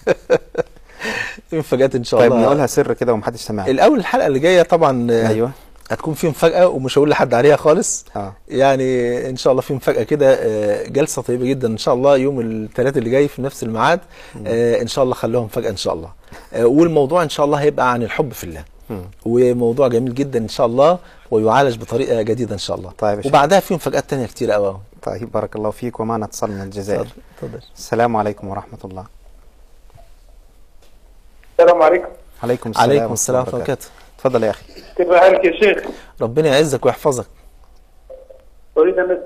في مفاجآت ان شاء
طيب
الله
نقولها سر كده ومحدش سمعها
الاول الحلقه اللي جايه طبعا آه،
ايوه
هتكون في مفاجاه ومش هقول لحد عليها خالص
اه
يعني ان شاء الله في مفاجاه كده آه، جلسه طيبه جدا ان شاء الله يوم الثلاث اللي جاي في نفس الميعاد آه، ان شاء الله خلوها مفاجاه ان شاء الله آه، والموضوع ان شاء الله هيبقى عن الحب في الله
مم.
وموضوع جميل جدا ان شاء الله ويعالج بطريقه جديده ان شاء الله
طيب يا شيخ.
وبعدها في مفاجات تانية كتير قوي
طيب بارك الله فيك ومعنا اتصال من الجزائر
اتفضل
السلام عليكم ورحمه الله
السلام عليكم
عليكم السلام
عليكم
ورحمة
السلام
الله
ورحمه الله وبركاته
اتفضل يا اخي
كيف حالك يا شيخ؟
ربنا يعزك ويحفظك
أريد أن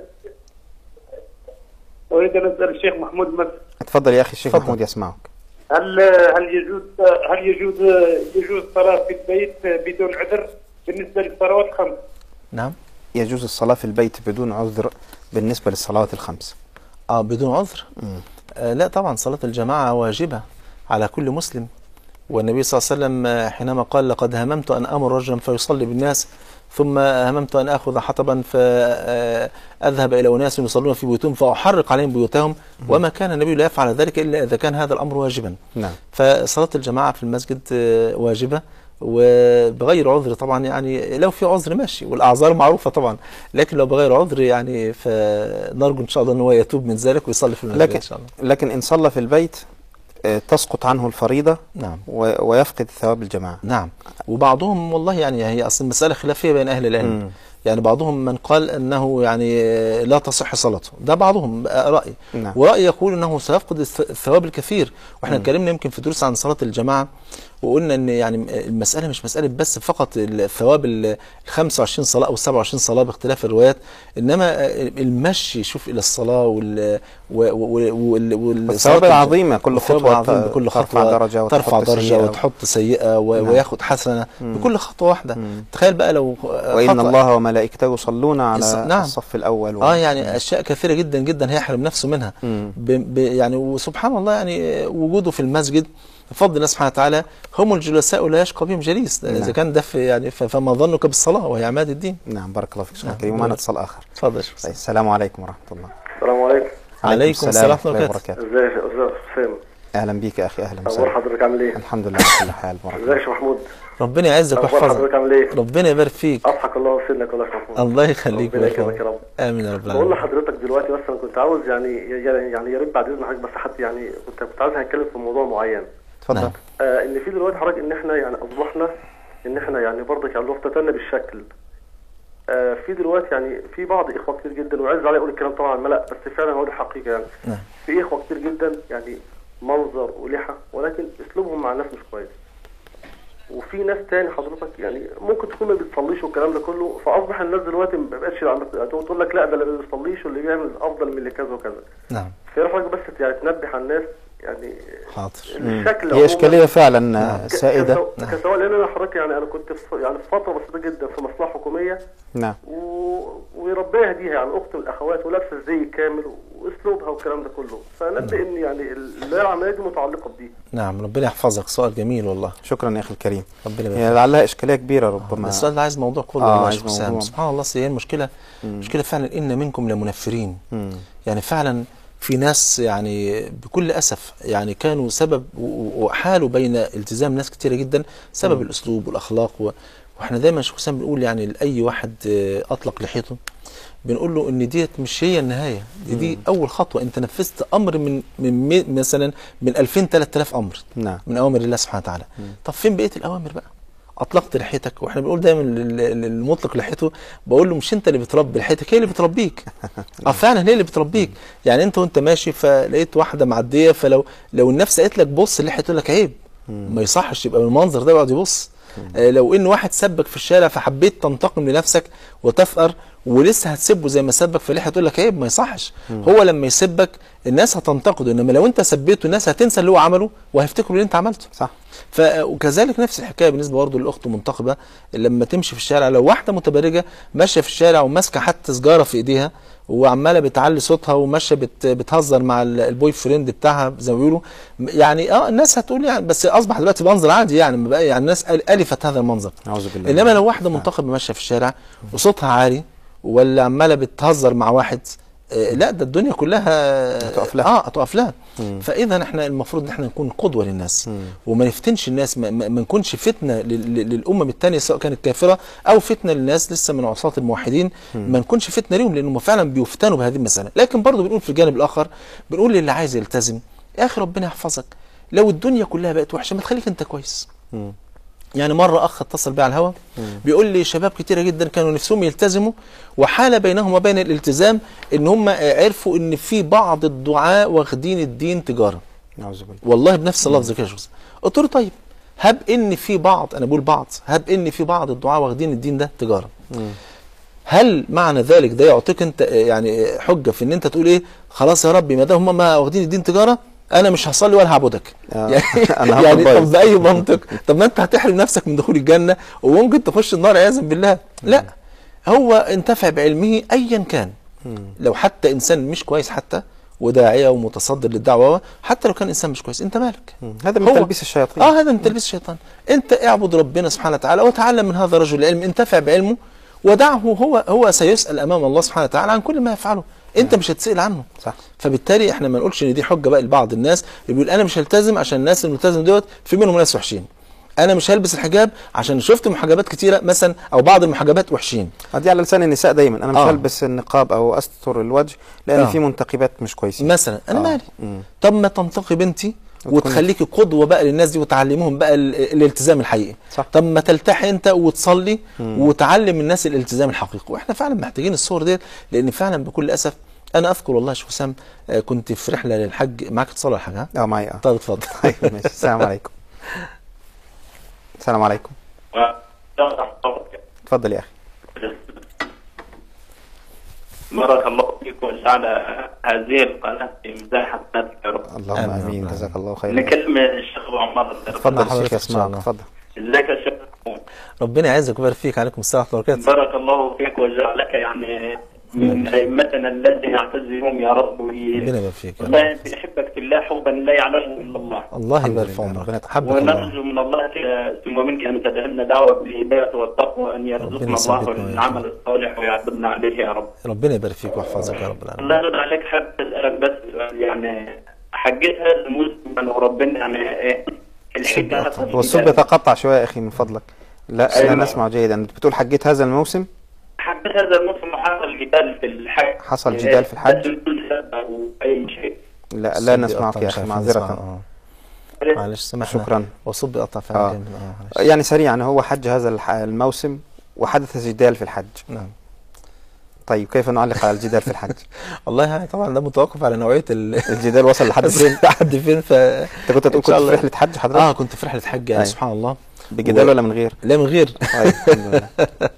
أريد أن أسأل الشيخ محمود مس
اتفضل يا اخي الشيخ
اتفضل.
محمود يسمعك
هل هل يجوز هل يجوز يجوز الصلاة في البيت بدون عذر بالنسبة للصلوات الخمس؟
نعم
يجوز الصلاه في البيت بدون عذر بالنسبه للصلوات الخمس
اه بدون عذر آه لا طبعا صلاة الجماعة واجبة على كل مسلم والنبي صلى الله عليه وسلم آه، حينما قال لقد هممت أن أمر رجلا فيصلي بالناس ثم هممت أن أخذ حطبا فأذهب إلى أناس يصلون في بيوتهم فأحرق عليهم بيوتهم وما كان النبي لا يفعل ذلك إلا إذا كان هذا الأمر واجبا
نعم
فصلاة الجماعة في المسجد آه، واجبة وبغير عذر طبعا يعني لو في عذر ماشي والأعذار معروفة طبعا لكن لو بغير عذر يعني فنرجو إن شاء الله أن هو يتوب من ذلك ويصلي في المسجد
لكن
إن شاء الله
لكن ان صلى في البيت آه، تسقط عنه الفريضه
نعم
و- ويفقد ثواب الجماعه
نعم وبعضهم والله يعني هي اصل المساله خلافيه بين اهل العلم
مم.
يعني بعضهم من قال انه يعني لا تصح صلاته ده بعضهم بقى راي
نعم.
وراي يقول انه سيفقد الث- الثواب الكثير واحنا اتكلمنا يمكن في دروس عن صلاه الجماعه وقلنا ان يعني المساله مش مساله بس فقط الثواب ال 25 صلاه او 27 صلاه باختلاف الروايات انما المشي شوف الى الصلاه وال و- و- وال- وال-
والثواب
صلاة
العظيمة، كل
والثواب
خطوة
العظيم
ت-
بكل
ترفع
خطوه
درجة
ترفع
وتحط
درجه
سيئة.
وتحط سيئه و-
نعم.
وياخد حسنه بكل خطوه واحده تخيل بقى لو
وان
خطأ
الله وملائكته يصلون على
الص- نعم.
الصف الاول
اه يعني اشياء كثيره جدا جدا هيحرم نفسه منها
مم.
ب ب يعني وسبحان الله يعني وجوده في المسجد بفضل الله سبحانه وتعالى هم الجلساء لا يشقى بهم جليس
نعم.
اذا كان ده في يعني ف- فما ظنك بالصلاه وهي عماد الدين
نعم بارك الله فيك شيخ
نعم.
كريم ومعنا اتصال اخر
اتفضل يا شيخ
طيب السلام عليكم ورحمه الله
السلام عليكم
عليكم السلام ورحمه الله وبركاته
ازيك يا استاذ حسام
اهلا بيك يا اخي اهلا
اخبار
وسهلا
حضرتك عامل ايه؟
الحمد لله على كل حال بارك
ازيك
الله
يا شيخ محمود؟
ربنا يعزك
اخبار
ويحفظك
حضرتك عامل ايه؟
ربنا يبارك فيك
اضحك الله وسنك والله يا شيخ محمود
الله يخليك
ربنا
ويكرمك
يكرمك يا رب
امين يا رب
بقول
العالمين
لحضرتك دلوقتي بس انا كنت عاوز يعني يعني يعني يا ريت بعد اذن حضرتك بس حتى يعني كنت كنت عاوز هنتكلم في موضوع معين
اتفضل
نعم.
آه ان في دلوقتي حضرتك ان احنا يعني اصبحنا ان احنا يعني برضك يعني لو افتتنا بالشكل آه في دلوقتي يعني في بعض اخوه كتير جدا وعايز علي اقول الكلام طبعا على الملا بس فعلا هو دي الحقيقه يعني
نعم.
في اخوه كتير جدا يعني منظر ولحى ولكن اسلوبهم مع الناس مش كويس وفي ناس تاني حضرتك يعني ممكن تكون ما بتصليش والكلام ده كله فاصبح الناس دلوقتي ما بقتش عم- تقول لك لا ده اللي ما بيصليش واللي بيعمل افضل من اللي كذا وكذا
نعم
فيا حضرتك بس يعني تنبه على الناس يعني
حاضر
الشكل
هي
عموماً
اشكاليه فعلا
نعم.
ك-
سائده
كسو- كسواء لان انا حضرتك يعني انا كنت في يعني في فتره بسيطه جدا في مصلحه حكوميه
نعم
و... وربنا يهديها يعني اخت من الاخوات ولابسه الزي كامل واسلوبها والكلام ده كله فنبه ان يعني ال- العمليه دي متعلقه بدي
نعم ربنا يحفظك سؤال جميل والله
شكرا يا اخي الكريم
ربنا يبارك
هي لعلها اشكاليه كبيره ربما
السؤال ده عايز موضوع كله
آه،
والله يا
عايز
شيخ حسام
موضوع.
سبحان الله أصل هي المشكله مشكله فعلا ان منكم لمنفرين
مم.
يعني فعلا في ناس يعني بكل اسف يعني كانوا سبب و- و- وحالوا بين التزام ناس كتيره جدا سبب الاسلوب والاخلاق و... واحنا دايما شيخ حسام بنقول يعني لاي واحد آه، اطلق لحيته بنقول له ان ديت مش هي النهايه دي, دي اول خطوه انت نفذت امر من من مي- مثلا من 2000 3000 امر
نعم.
من اوامر الله سبحانه وتعالى طب فين بقيه الاوامر بقى اطلقت لحيتك واحنا بنقول دايما لل- لل- للمطلق لحيته بقول له مش انت اللي بتربي لحيتك هي اللي بتربيك اه فعلا هي اللي بتربيك يعني انت وانت ماشي فلقيت واحده معديه فلو لو النفس قالت لك بص اللحيه تقول لك عيب ما يصحش يبقى بالمنظر ده يقعد يبص آه، لو ان واحد سبك في الشارع فحبيت تنتقم لنفسك وتثأر ولسه هتسبه زي ما سبك فليه هتقول لك عيب ما يصحش هو لما يسبك الناس هتنتقده انما لو انت سبيته الناس هتنسى اللي هو عمله وهيفتكروا اللي انت عملته
صح
ف وكذلك نفس الحكايه بالنسبه برضه للاخت المنتقبه لما تمشي في الشارع لو واحده متبرجه ماشيه في الشارع وماسكه حتى سجاره في ايديها وعماله بتعلي صوتها وماشيه بت بتهزر مع ال- البوي فريند بتاعها زي ما بيقولوا يعني اه الناس هتقول يعني بس اصبح دلوقتي منظر عادي يعني ما بقى يعني الناس أل- الفت هذا المنظر
اعوذ بالله
انما لو واحده منتقبه ماشيه في الشارع وصوتها عالي ولا عماله بتهزر مع واحد آه، لا ده الدنيا كلها
هتقف لها.
اه هتقف لها فاذا احنا المفروض ان احنا نكون قدوه للناس وما نفتنش الناس ما, ما ما نكونش فتنه لل- لل- للامم الثانيه سواء كانت كافره او فتنه للناس لسه من عصاة الموحدين ما نكونش فتنه ليهم لانهم فعلا بيفتنوا بهذه المساله لكن برضه بنقول في الجانب الاخر بنقول للي عايز يلتزم يا اخي ربنا يحفظك لو الدنيا كلها بقت وحشه ما تخليك انت كويس يعني مرة أخ اتصل بي على الهوا بيقول لي شباب كتيرة جدا كانوا نفسهم يلتزموا وحال بينهم وبين الالتزام إن هم آه، عرفوا إن في بعض الدعاء واخدين الدين تجارة
اعوذ بالله
والله بنفس اللفظ كده يا شخص قلت له طيب هب إن في بعض أنا بقول بعض هب إن في بعض الدعاء واخدين الدين ده تجارة هل معنى ذلك ده يعطيك انت آه، يعني آه، حجه في ان انت تقول ايه خلاص يا ربي ما دام هم ما واخدين الدين تجاره انا مش هصلي ولا هعبدك
آه.
يعني,
أنا هفضل
يعني
بايظ.
طب باي منطق طب ما انت هتحرم نفسك من دخول الجنه وممكن تخش النار عياذا بالله لا هو انتفع بعلمه ايا كان لو حتى انسان مش كويس حتى وداعيه ومتصدر للدعوه حتى لو كان انسان مش كويس انت مالك
هذا من
هو-
تلبيس الشياطين
اه هذا من تلبيس الشيطان انت اعبد ربنا سبحانه وتعالى وتعلم من هذا الرجل العلم انتفع بعلمه ودعه هو هو سيسال امام الله سبحانه وتعالى عن كل ما يفعله انت مش هتسال عنه
صح
فبالتالي احنا ما نقولش ان دي حجه بقى لبعض الناس اللي بيقول انا مش هلتزم عشان الناس الملتزم دوت في منهم ناس وحشين انا مش هلبس الحجاب عشان شفت محجبات كتيره مثلا او بعض المحجبات وحشين
آه، دي على لسان النساء دايما انا مش
آه.
هلبس النقاب او استر الوجه لان
آه.
في منتقبات مش كويسين
مثلا انا
آه.
مالي
مم.
طب ما تنتقي بنتي
وتكون-
وتخليكي قدوه بقى للناس دي وتعلمهم بقى ال- الالتزام الحقيقي
صح.
طب ما تلتحي انت وتصلي وتعلم الناس الالتزام الحقيقي واحنا فعلا محتاجين الصور ديت لان فعلا بكل اسف انا اذكر والله يا شيخ حسام آه، كنت في رحله للحج معاك اتصال ولا حاجه ها؟
اه معي اه
طيب اتفضل
طيب ماشي السلام عليكم السلام عليكم اتفضل يا اخي
بارك الله فيك وجعل هذه القناة في ميزان حسناتك يا رب.
اللهم
آمين.
امين جزاك الله خيرا
نكلم الشيخ أبو عمار
اتفضل
حضرتك
الشيخ
إن شاء
اسمعك
الله.
اتفضل
ازيك يا شيخ
ربنا يعزك ويبارك فيك عليكم السلام ورحمه الله وبركاته
بارك الله فيك وجعلك يعني من أئمتنا الذي يعتز بهم يا رب وي-
ربنا يبارك فيك يا رب.
والله بيحبك في الله حبا لا يعلمه إلا الله
الله
الحمد
يبارك في
لله.
عمرك
ربنا
حبك الله
ونرجو من الله ثم منك أن تدعمنا دعوة بالهداية والتقوى أن يرزقنا
ربنا
الله
يثبتنا ويرزقنا.
العمل الصالح ويعبدنا عليه يا رب
ربنا يبارك فيك ويحفظك يا رب العالمين
الله يرضى عليك حابب اسالك بس سؤال يعني حجيت هذا الموسم وربنا يعني ايه الحجه
هو الصوت بيتقطع شويه يا اخي من فضلك لا
أيوة.
انا نسمع جيدا انت بتقول حجيت هذا الموسم
حجيت هذا الموسم وحصل جدال في الحج
حصل جدال في الحج؟
بس بدون سبب او اي شيء
لا لا
الصوت
نسمعك
بيقطع،
يا
مش
اخي
عارفين
معذره
نسمع. آه. معلش سامحنا
شكرا.
والصوت بيقطع فعلا
آه.
جامد. اه معلش.
يعني سريعا هو حج هذا الح- الموسم وحدث جدال في الحج
نعم
طيب كيف نعلق على الجدال في الحج
والله يعني طبعا ده متوقف على نوعيه ال
الجدال وصل لحد فين
لحد فين ف
انت كنت تقول
إن شاء
كنت في
الله.
رحله حج حضرتك
اه كنت في رحله حج يعني
أيوة.
سبحان الله
بجدال
و-
ولا من غير
لا من غير
طيب الحمد لله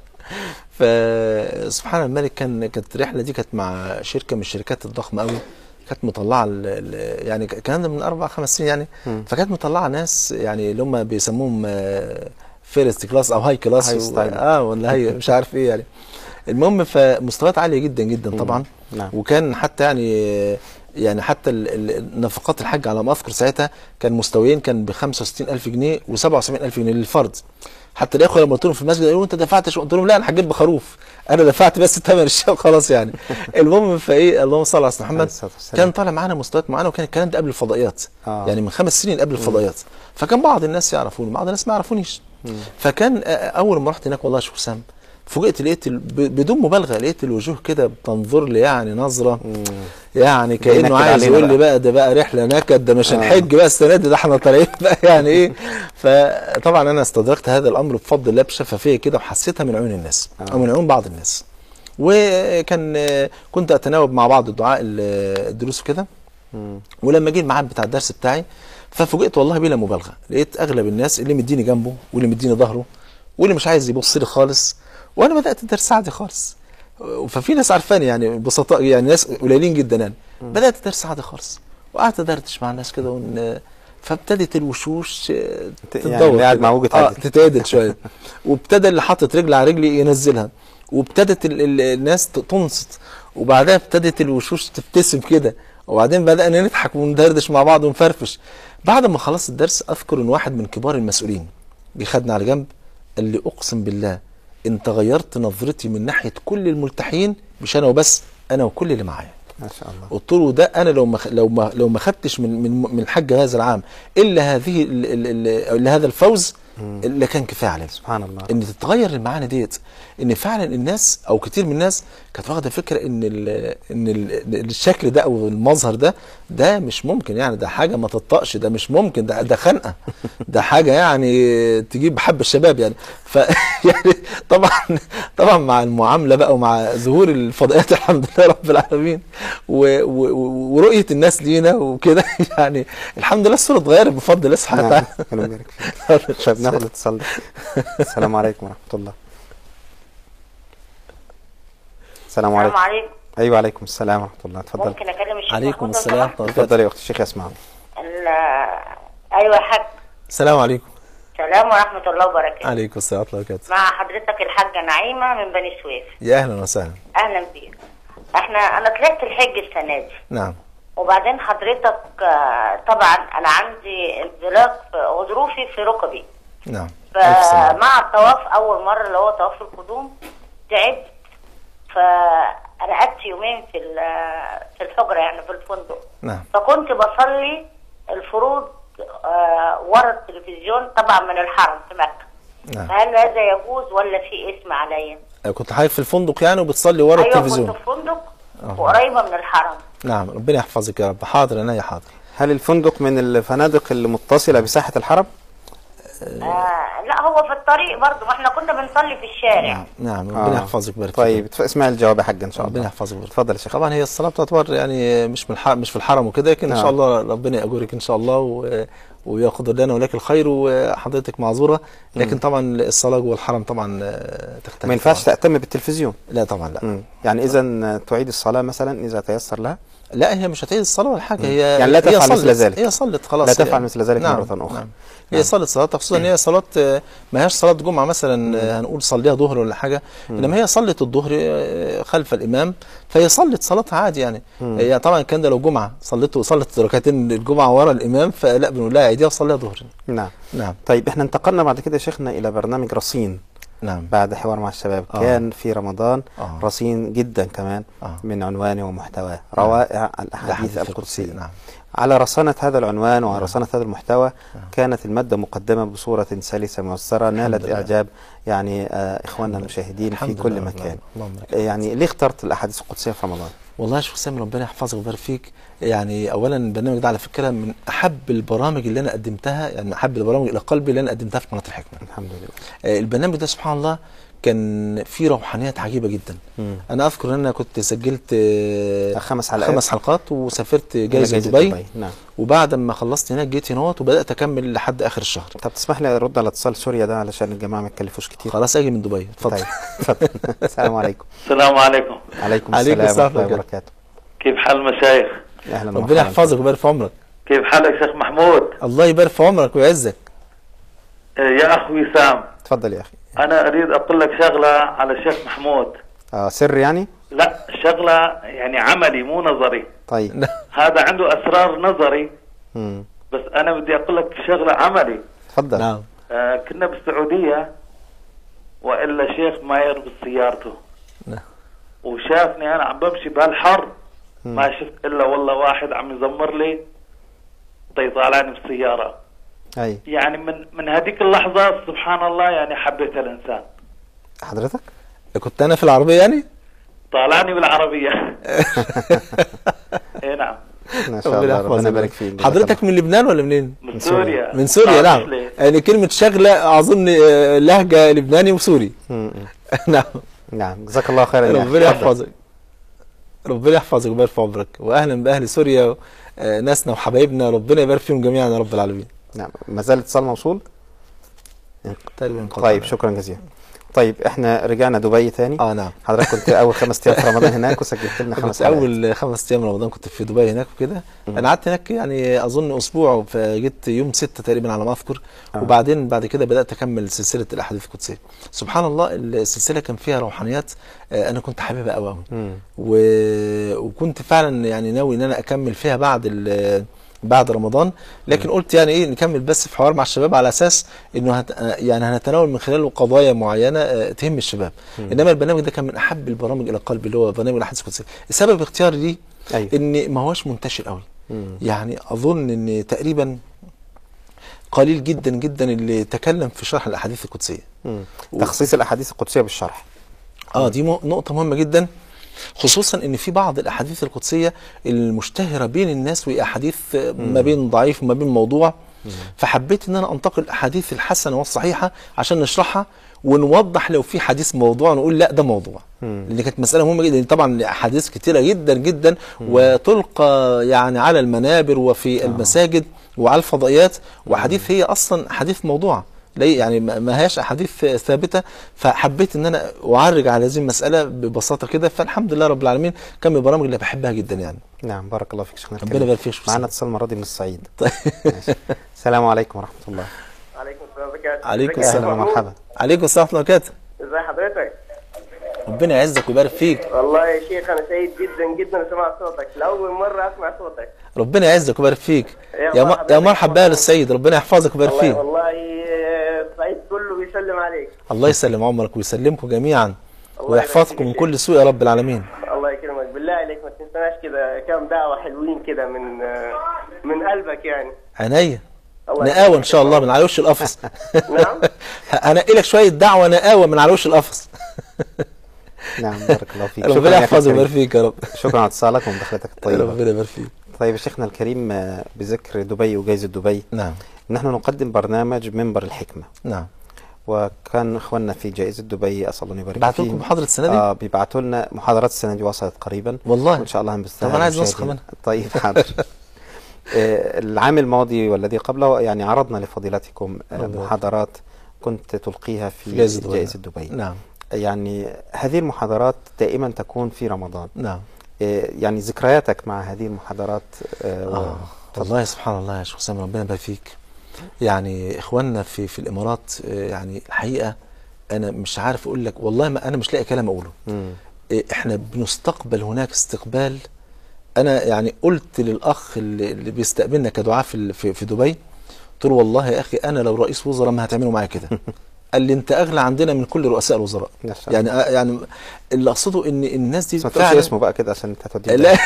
فسبحان الملك كان كانت الرحله دي كانت مع شركه من الشركات الضخمه قوي كانت مطلعه ال- ال- يعني الكلام ده من اربع خمس سنين يعني
مم.
فكانت مطلعه ناس يعني اللي هم بيسموهم فيرست كلاس او هاي كلاس
هاي
و-
ستايل.
اه ولا هي مش عارف ايه يعني المهم فمستويات عاليه جدا جدا طبعا
نعم.
وكان حتى يعني يعني حتى ال- ال- نفقات الحج على ما اذكر ساعتها كان مستويين كان ب 65000 جنيه و77000 جنيه للفرد حتى الاخوه لما قلت لهم في المسجد قالوا انت دفعت شو قلت لهم لا انا حجيت بخروف انا دفعت بس ثمن الشهر خلاص يعني المهم فايه اللهم صل على سيدنا
عليه
محمد
الصلاة والسلام.
كان طالع معانا مستويات معانا وكان الكلام ده قبل الفضائيات
آه.
يعني من خمس سنين قبل الفضائيات فكان بعض الناس يعرفوني بعض الناس ما يعرفونيش فكان آه، اول ما رحت هناك والله يا شيخ حسام فوجئت لقيت ال- ب- بدون مبالغه لقيت الوجوه كده بتنظر لي يعني نظره يعني
بينكد
كانه عايز
علينا
يقول لي
بقى.
بقى ده بقى رحله نكد ده مش
آه.
هنحج بقى السنه دي ده احنا طالعين بقى يعني ايه فطبعا انا استدركت هذا الامر بفضل الله بشفافيه كده وحسيتها من عيون الناس او من عيون بعض الناس وكان آه، كنت اتناوب مع بعض الدعاء ال- الدروس وكده
مم.
ولما جه الميعاد بتاع الدرس بتاعي ففوجئت والله بلا مبالغه لقيت اغلب الناس اللي مديني جنبه واللي مديني ظهره واللي مش عايز يبص لي خالص وانا بدات الدرس عادي خالص ففي ناس عارفاني يعني بسطاء يعني ناس قليلين جدا يعني بدات الدرس عادي خالص وقعدت ادردش مع الناس كده ون... فابتدت الوشوش آه،
يعني
تتدور
اللي قاعد
كده.
مع وجهة
اه
عدل.
تتعدل شويه وابتدى اللي حاطط رجل على رجلي ينزلها وابتدت ال- ال- الناس ت- تنصت وبعدها ابتدت الوشوش تبتسم كده وبعدين بدأنا نضحك وندردش مع بعض ونفرفش بعد ما خلصت الدرس اذكر ان واحد من كبار المسؤولين جه خدنا على جنب قال لي اقسم بالله انت غيرت نظرتي من ناحيه كل الملتحين مش انا وبس انا وكل اللي معايا
ما شاء الله
قلت له ده انا لو ما خ- لو ما لو ما خدتش من من من الحج هذا العام الا هذه ال- ال- ال- الا هذا الفوز اللي كان كفايه عليه
سبحان الله
ان تتغير المعاني ديت ان فعلا الناس او كتير من الناس كانت واخده فكره ان ال ان ال الشكل ده او المظهر ده ده مش ممكن يعني ده حاجه ما تطقش ده مش ممكن ده ده خنقه ده حاجه يعني تجيب حب الشباب يعني ف يعني طبعا طبعا مع المعامله بقى ومع ظهور الفضائيات الحمد لله رب العالمين و و و- ورؤيه الناس لينا وكده يعني الحمد لله الصوره اتغيرت بفضل الله سبحانه
نعم
وتعالى
ربنا يبارك فيك طيب ناخد الاتصال ده السلام عليكم ورحمة الله السلام عليكم
عليكم
ايوه عليكم السلام ورحمة الله اتفضل
ممكن اكلم الشيخ
عليكم
محمود لو
السلام
سمحت؟
ورحمه الله
اتفضل يا اخت الشيخ يسمع
ال- ايوه يا حاج
السلام عليكم
سلام ورحمه الله وبركاته
عليكم السلام ورحمه الله وبركاته
مع حضرتك الحاجه نعيمه من بني سويف
يا اهلا وسهلا
اهلا بيك احنا انا طلعت الحج السنه دي
نعم
وبعدين حضرتك آه، طبعا انا عندي انزلاق في غضروفي في ركبي
نعم ألف سلامة.
فمع الطواف اول مره اللي هو طواف القدوم تعبت فرقدت يومين في ال- في الحجره يعني في الفندق
نعم
فكنت بصلي الفروض آه، ورا التلفزيون طبعا من الحرم في مكه
نعم
فهل هذا يجوز ولا في اسم عليا؟
كنت حضرتك في الفندق يعني وبتصلي ورا
ايوه
التلفزيون
كنت في فندق وقريبه من الحرم
نعم ربنا يحفظك يا رب حاضر انا يا حاضر
هل الفندق من الفنادق اللي متصلة بساحة الحرم؟
آه لا هو في الطريق برضه ما احنا كنا بنصلي في الشارع
نعم ربنا
آه.
يحفظك بارك
طيب اتف- اسمع الجواب يا حاج ان شاء
ربنا
الله
يحفظك بارك
اتفضل يا شيخ
طبعا هي الصلاه تعتبر يعني مش من الح... مش في الحرم وكده لكن ان
نعم.
شاء الله ربنا ياجرك ان شاء الله و... ويقدر لنا ولك الخير وحضرتك معذوره لكن طبعا الصلاه جوه الحرم طبعا آه، تختلف
ما ينفعش
طبعاً.
تأتم بالتلفزيون
لا طبعا لا
مم. يعني اذا تعيد الصلاة مثلا اذا تيسر لها
لا هي مش هتعيد الصلاه ولا حاجه هي
يعني لا
هي
تفعل
صلت-
مثل ذلك.
هي صلت خلاص
لا
هي-
تفعل مثل ذلك
نعم
مرة أخرى.
نعم. هي صلت صلاه خصوصا ان هي صلاه آه، ما هياش صلاه جمعه مثلا آه، هنقول صليها ظهر ولا حاجه انما هي صلت الظهر آه، خلف الامام فهي صلت صلاتها عادي يعني هي طبعا كان ده لو جمعه صلته صلت ركعتين الجمعه ورا الامام فلا بنقول لها عيديها وصليها ظهر
نعم
نعم
طيب احنا انتقلنا بعد كده يا شيخنا الى برنامج رصين
نعم
بعد حوار مع الشباب
آه.
كان في رمضان
آه.
رصين جدا كمان
آه.
من عنوانه ومحتواه روائع الاحاديث
الأحاديث
القدسية
القدسية، نعم.
على رصانة هذا العنوان وعلى رصانة هذا المحتوى كانت المادة مقدمة بصورة سلسة ميسرة نالت
لله.
إعجاب يعني آه إخواننا المشاهدين في
الحمد
كل
لله رب
مكان
العالمين. اللهم لك
آه، يعني ليه اخترت الأحاديث القدسية في رمضان؟
والله يا شيخ سامي ربنا يحفظك ويبارك فيك يعني اولا البرنامج ده على فكره من احب البرامج اللي انا قدمتها يعني من احب البرامج الى قلبي اللي انا قدمتها في قناه الحكمه
الحمد لله
آه، البرنامج ده سبحان الله كان فيه روحانيات عجيبه جدا
مم.
انا اذكر ان انا كنت سجلت آه،
خمس حلقات.
خمس حلقات وسافرت
إلى
جايزه دبي
نعم
وبعد ما خلصت هناك جيت هنا وبدات اكمل لحد اخر الشهر
طب تسمح لي ارد على اتصال سوريا ده علشان الجماعه ما يتكلفوش كتير
خلاص اجي من دبي اتفضل
طيب اتفضل السلام عليكم
السلام عليكم
عليكم
عليكم
السلام
السلام
ورحمه الله
وبركاته.
وبركاته
كيف حال المشايخ
اهلا
ربنا
ومرحبا.
يحفظك ويبارك في عمرك
كيف حالك شيخ محمود
الله يبارك في عمرك ويعزك
آه، يا أخوي سام
اتفضل يا اخي
أنا أريد أقول لك شغلة على الشيخ محمود
اه سر يعني
لا شغلة يعني عملي مو نظري
طيب
هذا عنده أسرار نظري
مم.
بس أنا بدي أقول لك شغلة عملي
اتفضل
نعم
آه كنا بالسعودية وإلا شيخ ما يربط سيارته
نعم.
وشافني أنا عم بمشي بهالحر
مم.
ما شفت إلا والله واحد عم يزمر لي طيطالعني بالسيارة
اي
يعني من من هذيك اللحظة سبحان الله يعني حبيت الإنسان
حضرتك
كنت انا في العربيه يعني
طالعني بالعربية اي نعم
ما شاء الله ربنا يبارك فيك جزاك
حضرتك من لبنان ولا منين؟
من سوريا
من سوريا نعم
ليه؟
يعني كلمة شغلة أظن آه، لهجة لبناني وسوري
الله. مم. مم.
نعم
نعم جزاك الله خيرا يا أخي.
ربنا
اتفضل.
يحفظك ربنا يحفظك ويبارك في عمرك واهلا باهل سوريا آه، ناسنا وحبايبنا ربنا يبارك فيهم جميعا يا رب العالمين
نعم ما زال اتصال موصول
تقريبا انقطع.
طيب شكرا جزيلا طيب احنا رجعنا دبي تاني
اه نعم
حضرتك كنت اول خمس ايام في رمضان هناك وسجلت لنا خمس
كنت
حلقات.
اول خمس ايام رمضان كنت في دبي هناك وكده انا قعدت هناك يعني اظن اسبوع فجيت يوم ستة تقريبا على ما اذكر
آه.
وبعدين بعد كده بدات اكمل سلسله الاحاديث القدسيه سبحان الله السلسله كان فيها روحانيات آه، انا كنت حاببها قوي قوي
مم.
و... وكنت فعلا يعني ناوي ان انا اكمل فيها بعد ال... بعد رمضان لكن قلت يعني ايه نكمل بس في حوار مع الشباب على اساس انه هت... يعني هنتناول من خلاله قضايا معينه آه، تهم الشباب انما البرنامج ده كان من احب البرامج الى قلبي اللي هو برنامج الاحاديث القدسيه السبب اختياري ليه
ايوه
ان ما هوش منتشر قوي
مم.
يعني اظن ان تقريبا قليل جدا جدا اللي تكلم في شرح الاحاديث القدسيه
مم. تخصيص الاحاديث القدسيه بالشرح
اه دي مو- نقطة مهمة جدا خصوصا ان في بعض الاحاديث القدسية المشتهرة بين الناس وهي احاديث ما بين ضعيف وما بين موضوع فحبيت ان انا انتقل الاحاديث الحسنة والصحيحة عشان نشرحها ونوضح لو في حديث موضوع نقول لا ده موضوع لان كانت مسألة مهمة جدا طبعا احاديث كتيرة جدا جدا وتلقى يعني على المنابر وفي المساجد وعلى الفضائيات واحاديث هي اصلا حديث موضوع ليه يعني ما ما هياش احاديث ثابته فحبيت ان انا اعرج على هذه المساله ببساطه كده فالحمد لله رب العالمين كان من البرامج اللي بحبها جدا يعني
نعم بارك الله فيك شيخنا
ربنا
الكريم.
يبارك فيك يا شيخ
معنا
حسين.
اتصال المره دي من الصعيد
طيب.
ماشي. السلام عليكم ورحمه الله
عليكم السلام وبركاته
عليكم
ازيك يا
اهلا
محمود؟
ومرحبا
عليكم السلام ورحمه الله وبركاته
ازي حضرتك
ربنا يعزك ويبارك فيك
والله يا شيخ انا سعيد جدا جدا سمعت صوتك لاول مره اسمع صوتك
ربنا يعزك ويبارك فيك
يا
يا م-
مرحبا
يا
بك.
مرحبا بها للسيد ربنا يحفظك ويبارك
والله
فيك
والله آه، الصعيد كله بيسلم عليك
الله يسلم عمرك ويسلمكم جميعا
الله
ويحفظكم من
يبارك
كل سوء يا رب العالمين
الله يكرمك بالله عليك ما تنسناش كده كام دعوه حلوين كده من آه، من قلبك يعني
عينيا
الله
نقاوه ان
يكرمك.
شاء الله من على وش القفص
نعم
هنقي لك شويه دعوه نقاوه من على وش القفص
نعم بارك الله فيك
ربنا
يا أخي
يحفظك
الكريم.
ويبارك فيك يا رب
شكرا على اتصالك ومداخلتك الطيبه
ربنا يبارك فيك
طيب يا شيخنا الكريم آه، بذكر دبي وجائزه دبي
نعم
نحن نقدم برنامج منبر الحكمه
نعم
وكان اخواننا في جائزه دبي اسال الله يبارك
بعتوا
فيهم
لكم محاضره السنه دي
اه بيبعتوا لنا محاضرات السنه دي وصلت قريبا
والله
وان شاء الله هنبثها
طب أنا عايز
للمشاهدين.
نسخة منها.
طيب حاضر آه، العام الماضي والذي قبله يعني عرضنا لفضيلتكم آه،
ربنا
محاضرات كنت تلقيها في
في جائزة دبي.
جائزة دبي
نعم
يعني هذه المحاضرات دائما تكون في رمضان
نعم
آه، يعني ذكرياتك مع هذه المحاضرات آه، و-
آه. والله سبحان الله يا شيخ حسام ربنا يبارك فيك يعني اخواننا في في الامارات آه، يعني الحقيقه انا مش عارف اقول لك والله ما انا مش لاقي كلام اقوله
مم.
آه، احنا بنستقبل هناك استقبال انا يعني قلت للاخ اللي, اللي بيستقبلنا كدعاء في ال- في, في دبي قلت له والله يا اخي انا لو رئيس وزراء ما هتعملوا معايا كده قال لي انت اغلى عندنا من كل رؤساء الوزراء
ما شاء الله.
يعني آه، يعني اللي اقصده ان الناس دي
بس ما تقولش
فعلاً-
اسمه بقى كده عشان انت هتوديه
لا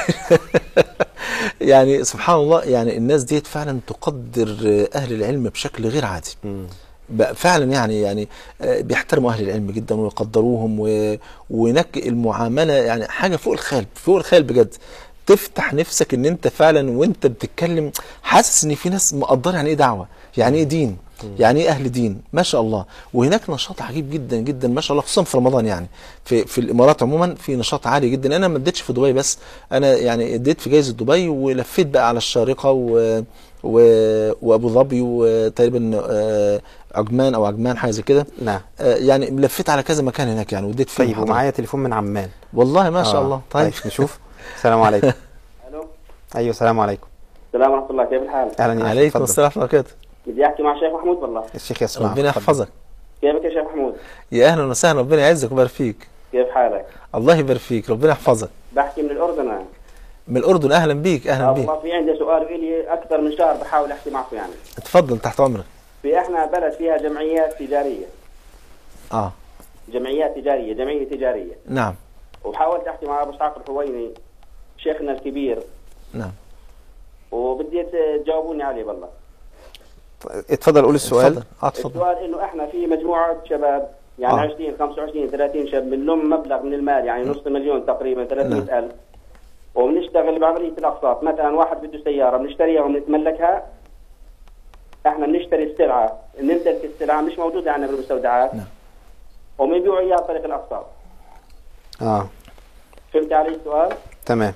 يعني سبحان الله يعني الناس ديت فعلا تقدر اهل العلم بشكل غير عادي
مم.
بقى فعلا يعني يعني آه، بيحترموا اهل العلم جدا ويقدروهم و... وهناك المعامله يعني حاجه فوق الخيال فوق الخيال بجد تفتح نفسك ان انت فعلا وانت بتتكلم حاسس ان في ناس مقدره يعني ايه دعوه يعني ايه دين يعني ايه اهل دين ما شاء الله وهناك نشاط عجيب جدا جدا ما شاء الله خصوصا في رمضان يعني في في الامارات عموما في نشاط عالي جدا انا ما اديتش في دبي بس انا يعني اديت في جائزه دبي ولفيت بقى على الشارقه و و... وابو ظبي وتقريبا آه، عجمان او عجمان حاجه زي كده
نعم
آه، يعني لفيت على كذا مكان هناك يعني وديت فيه
طيب
محاضرات.
ومعايا تليفون من عمان
والله ما شاء
آه،
الله طيب
نشوف السلام عليكم
الو
ايوه السلام عليكم
السلام ورحمه الله كيف الحال؟
اهلا يا أخي،
عليكم
اتفضل.
السلام ورحمه الله وبركاته
بدي احكي مع الشيخ محمود والله
الشيخ يسمع
ربنا
اتفضل.
يحفظك
كيفك يا شيخ محمود؟
يا اهلا وسهلا ربنا يعزك ويبارك فيك
كيف حالك؟
الله يبارك فيك ربنا يحفظك
بحكي من الاردن انا
من الاردن اهلا بيك اهلا بيك
والله في عندي سؤال لي اكثر من شهر بحاول احكي معكم يعني
اتفضل تحت امرك
في احنا بلد فيها جمعيات تجاريه
اه
جمعيات تجاريه جمعيه تجاريه
نعم
وحاولت احكي مع ابو اسحاق الحويني شيخنا الكبير
نعم
وبدي تجاوبوني عليه والله
اتفضل قول السؤال
اتفضل اه اتفضل
السؤال انه احنا في مجموعه شباب يعني
آه.
20 25 30 شاب بنلم مبلغ من المال يعني نص مليون تقريبا 300 الف وبنشتغل بعمليه الاقساط مثلا واحد بده سياره بنشتريها وبنتملكها احنا بنشتري السلعه نمتلك السلعه مش موجوده عندنا بالمستودعات
نعم.
وبنبيعوا اياها طريق الاقساط
اه
فهمت علي السؤال؟
تمام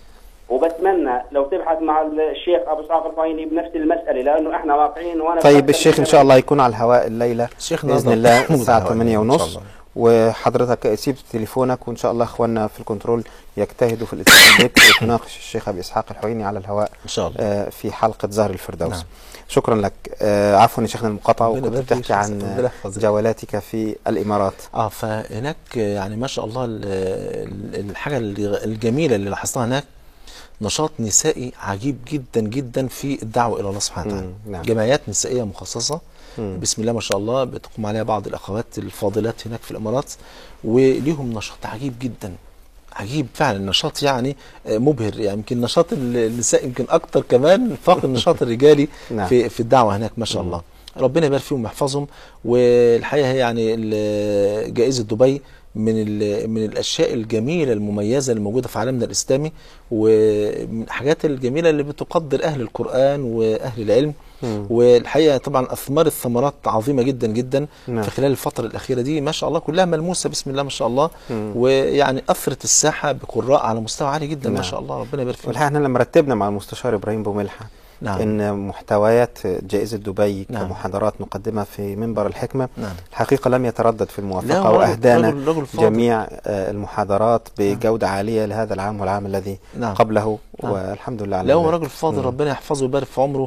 وبتمنى لو تبحث مع الشيخ ابو اسحاق الفايني بنفس المساله لانه احنا واقعين وانا
طيب
بفكر
الشيخ ان
إنه-
شاء الله يكون على الهواء الليله
الشيخ
باذن
نظر.
الله
موجود
الساعه
على الهواء
8
إن شاء
ونص
الله.
وحضرتك سيب تليفونك وان شاء الله اخواننا في الكنترول يجتهدوا في الاتصال بك وتناقش الشيخ ابي اسحاق الحويني على الهواء
ان شاء الله
آه، في حلقه زهر الفردوس
نعم.
شكرا لك آه، عفوا يا شيخنا المقاطعه
ربنا
وكنت
يبارك فيك
بتحكي
يا
عن
شيخ، ربنا يحفظك.
جولاتك في الامارات
اه فهناك يعني ما شاء الله ال- ال- الحاجه اللي- الجميله اللي لاحظتها هناك نشاط نسائي عجيب جدا جدا في الدعوه الى الله سبحانه وتعالى
مم، نعم.
جمعيات نسائيه مخصصه
مم.
بسم الله ما شاء الله بتقوم عليها بعض الاخوات الفاضلات هناك في الامارات وليهم نشاط عجيب جدا عجيب فعلا نشاط يعني آه، مبهر يعني يمكن نشاط ال- النساء يمكن اكتر كمان فاق النشاط الرجالي
نعم.
في في الدعوه هناك ما شاء الله ربنا يبارك فيهم ويحفظهم والحقيقه هي يعني ال- جائزه دبي من ال- من الاشياء الجميله المميزه اللي موجوده في عالمنا الاسلامي ومن الحاجات الجميله اللي بتقدر اهل القران واهل العلم
مم.
والحقيقه طبعا اثمرت ثمرات عظيمه جدا جدا
نعم.
في خلال الفتره الاخيره دي ما شاء الله كلها ملموسه بسم الله ما شاء الله
مم.
ويعني اثرت الساحه بقراء على مستوى عالي جدا ما
نعم.
شاء الله ربنا يبارك فيهم
والحقيقه احنا لما رتبنا مع المستشار ابراهيم بوملحه
نعم.
ان محتويات جائزه دبي
نعم.
كمحاضرات نقدمها في منبر الحكمه
نعم.
الحقيقه لم يتردد في
لا،
الموافقه
هو رجل-
واهدانا
رجل- رجل فاضل.
جميع آه، المحاضرات بجوده عاليه لهذا العام والعام الذي
نعم.
قبله
نعم.
والحمد لله على
لا هو
ذلك.
راجل فاضل
مم.
ربنا يحفظه ويبارك في عمره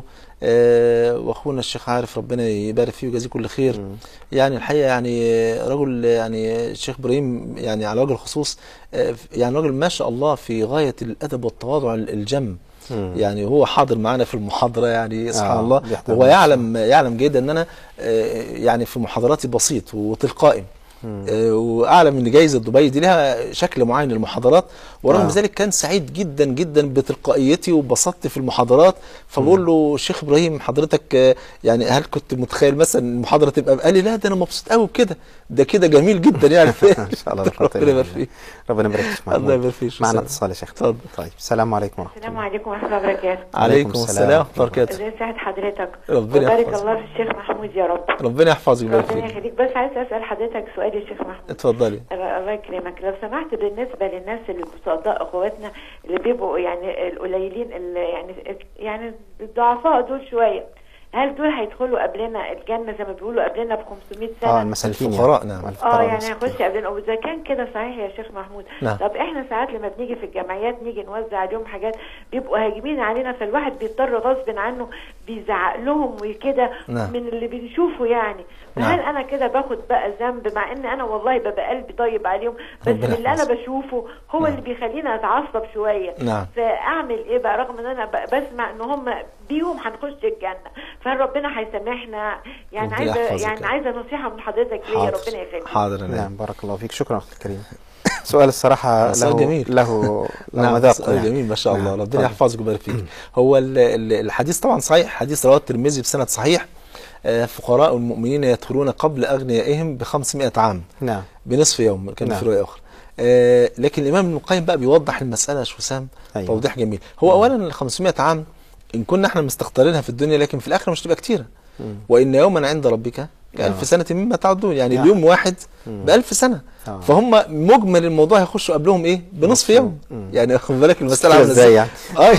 آه واخونا الشيخ عارف ربنا يبارك فيه ويجازيه كل خير
مم.
يعني الحقيقه يعني رجل يعني الشيخ ابراهيم يعني على وجه الخصوص آه يعني راجل ما شاء الله في غايه الادب والتواضع الجم
مم.
يعني هو حاضر معانا في المحاضره يعني سبحان
آه،
الله
بيحضر
وهو
معنا.
يعلم يعلم جيدا ان انا آه يعني في محاضراتي بسيط وتلقائي آه، واعلم ان جائزه دبي دي لها شكل معين للمحاضرات ورغم
آه.
ذلك كان سعيد جدا جدا بتلقائيتي وبسطت في المحاضرات فبقول له شيخ ابراهيم حضرتك آه، يعني هل كنت متخيل مثلا المحاضره تبقى قال لي لا ده انا مبسوط قوي بكده ده كده جميل جدا يعني
ان شاء الله لا قوة إلا
ربنا يبارك
بالله.
فيك
ربنا يبارك فيك
الله
محمود.
يبارك فيك
معنا
شكراً.
اتصال يا شيخ
اتفضل.
طيب السلام عليكم ورحمه
السلام
الله
عليكم ورحمة الله وبركاته
عليكم السلام ورحمه الله وبركاته
ازي سعد حضرتك
ربنا
وبارك
يحفظك.
الله في الشيخ محمود يا رب
ربنا يحفظك ويبارك
ربنا
فيك
يخليك بس عايز اسال حضرتك سؤال يا شيخ محمود
اتفضلي
الله يكرمك لو سمحت بالنسبه للناس اللي بصدق اخواتنا اللي بيبقوا يعني القليلين اللي يعني يعني الضعفاء دول شويه هل دول هيدخلوا قبلنا الجنه زي ما بيقولوا قبلنا ب 500 سنه
اه المساكين
الفقراء، نعم.
الفقراء
اه يعني
والمساكين.
هيخش قبلنا واذا كان كده صحيح يا شيخ محمود
نعم.
طب احنا ساعات لما بنيجي في الجمعيات نيجي نوزع عليهم حاجات بيبقوا هاجمين علينا فالواحد بيضطر غصب عنه بيزعق لهم وكده
نعم.
من اللي بنشوفه يعني فهل
نعم.
انا كده باخد بقى ذنب مع ان انا والله ببقى قلبي طيب عليهم بس
ربنا
من اللي انا
يحفظك.
بشوفه هو اللي بيخليني اتعصب شويه
نعم.
فاعمل ايه بقى رغم ان انا ب- بسمع ان هم بيهم هنخش الجنه فهل ربنا هيسامحنا يعني
ربنا
عايزه
يحفظك
يعني
يا
عايزه نصيحه من حضرتك ليا
حاضر
ربنا يخليك
حاضر أنا.
نعم بارك الله فيك شكرا اخي الكريم سؤال الصراحه
سؤال
له
جميل.
له له
نعم
مذاق
سؤال
يعني.
جميل ما شاء الله
نعم،
ربنا
اتفضل.
يحفظك ويبارك فيك هو ال- ال- الحديث طبعا صحيح حديث رواه الترمذي بسند صحيح آه، فقراء المؤمنين يدخلون قبل اغنيائهم ب 500 عام
نعم
بنصف يوم كان
نعم.
في روايه اخرى آه، لكن الامام ابن القيم بقى بيوضح المساله يا شيخ وسام
أيوة.
توضيح جميل هو اولا ال 500 عام ان كنا احنا مستقطرينها في الدنيا لكن في الاخره مش تبقى كتيره وان يوما عند ربك كألف سنة مما تعدون يعني
نعم.
اليوم واحد بألف سنة
آه.
فهم مجمل الموضوع هيخشوا قبلهم ايه بنصف يوم
مم.
يعني خد بالك المسألة
كده
عاملة
ازاي يعني
اه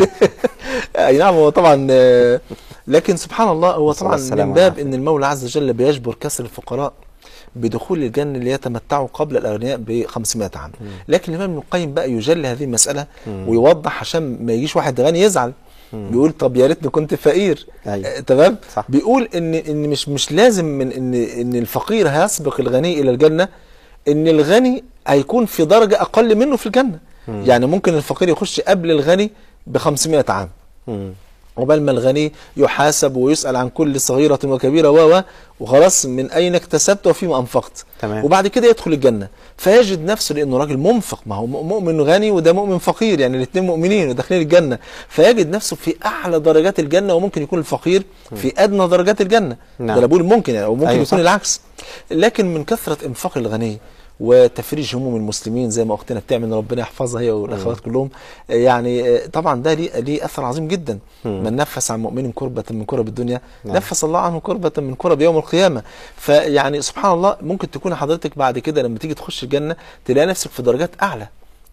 اي نعم هو طبعا آه، لكن سبحان الله هو
نسأل الله
طبعا
السلامة
من باب
والعافية.
ان المولى عز وجل بيجبر كسر الفقراء بدخول الجنة ليتمتعوا قبل الأغنياء ب 500 عام لكن الإمام ابن القيم بقى يجلي هذه المسألة ويوضح عشان ما يجيش واحد غني يزعل بيقول طب يا ريتني كنت فقير
أيوة.
آه، تمام
صح.
بيقول ان ان مش مش لازم من ان ان الفقير هيسبق الغني الى الجنه ان الغني هيكون في درجه اقل منه في الجنه يعني ممكن الفقير يخش قبل الغني ب 500 عام
مم.
عقبال ما الغني يحاسب ويسأل عن كل صغيرة وكبيرة و و وخلاص من أين اكتسبت وفيما أنفقت
تمام.
وبعد كده يدخل الجنة فيجد نفسه لأنه راجل منفق ما هو مؤمن غني وده مؤمن فقير يعني الاثنين مؤمنين وداخلين الجنة فيجد نفسه في أعلى درجات الجنة وممكن يكون الفقير في أدنى درجات الجنة
نعم.
ده أنا بقول ممكن يعني أو ممكن
أيوة
يكون
صح.
العكس لكن من كثرة إنفاق الغني وتفريج هموم المسلمين زي ما اختنا بتعمل ربنا يحفظها هي والاخوات كلهم آه، يعني آه، طبعا ده ليه ليه اثر عظيم جدا من نفس عن مؤمن كربة من كرب الدنيا
نعم.
نفس الله عنه كربة من كرب يوم القيامة فيعني سبحان الله ممكن تكون حضرتك بعد كده لما تيجي تخش الجنة تلاقي نفسك في درجات اعلى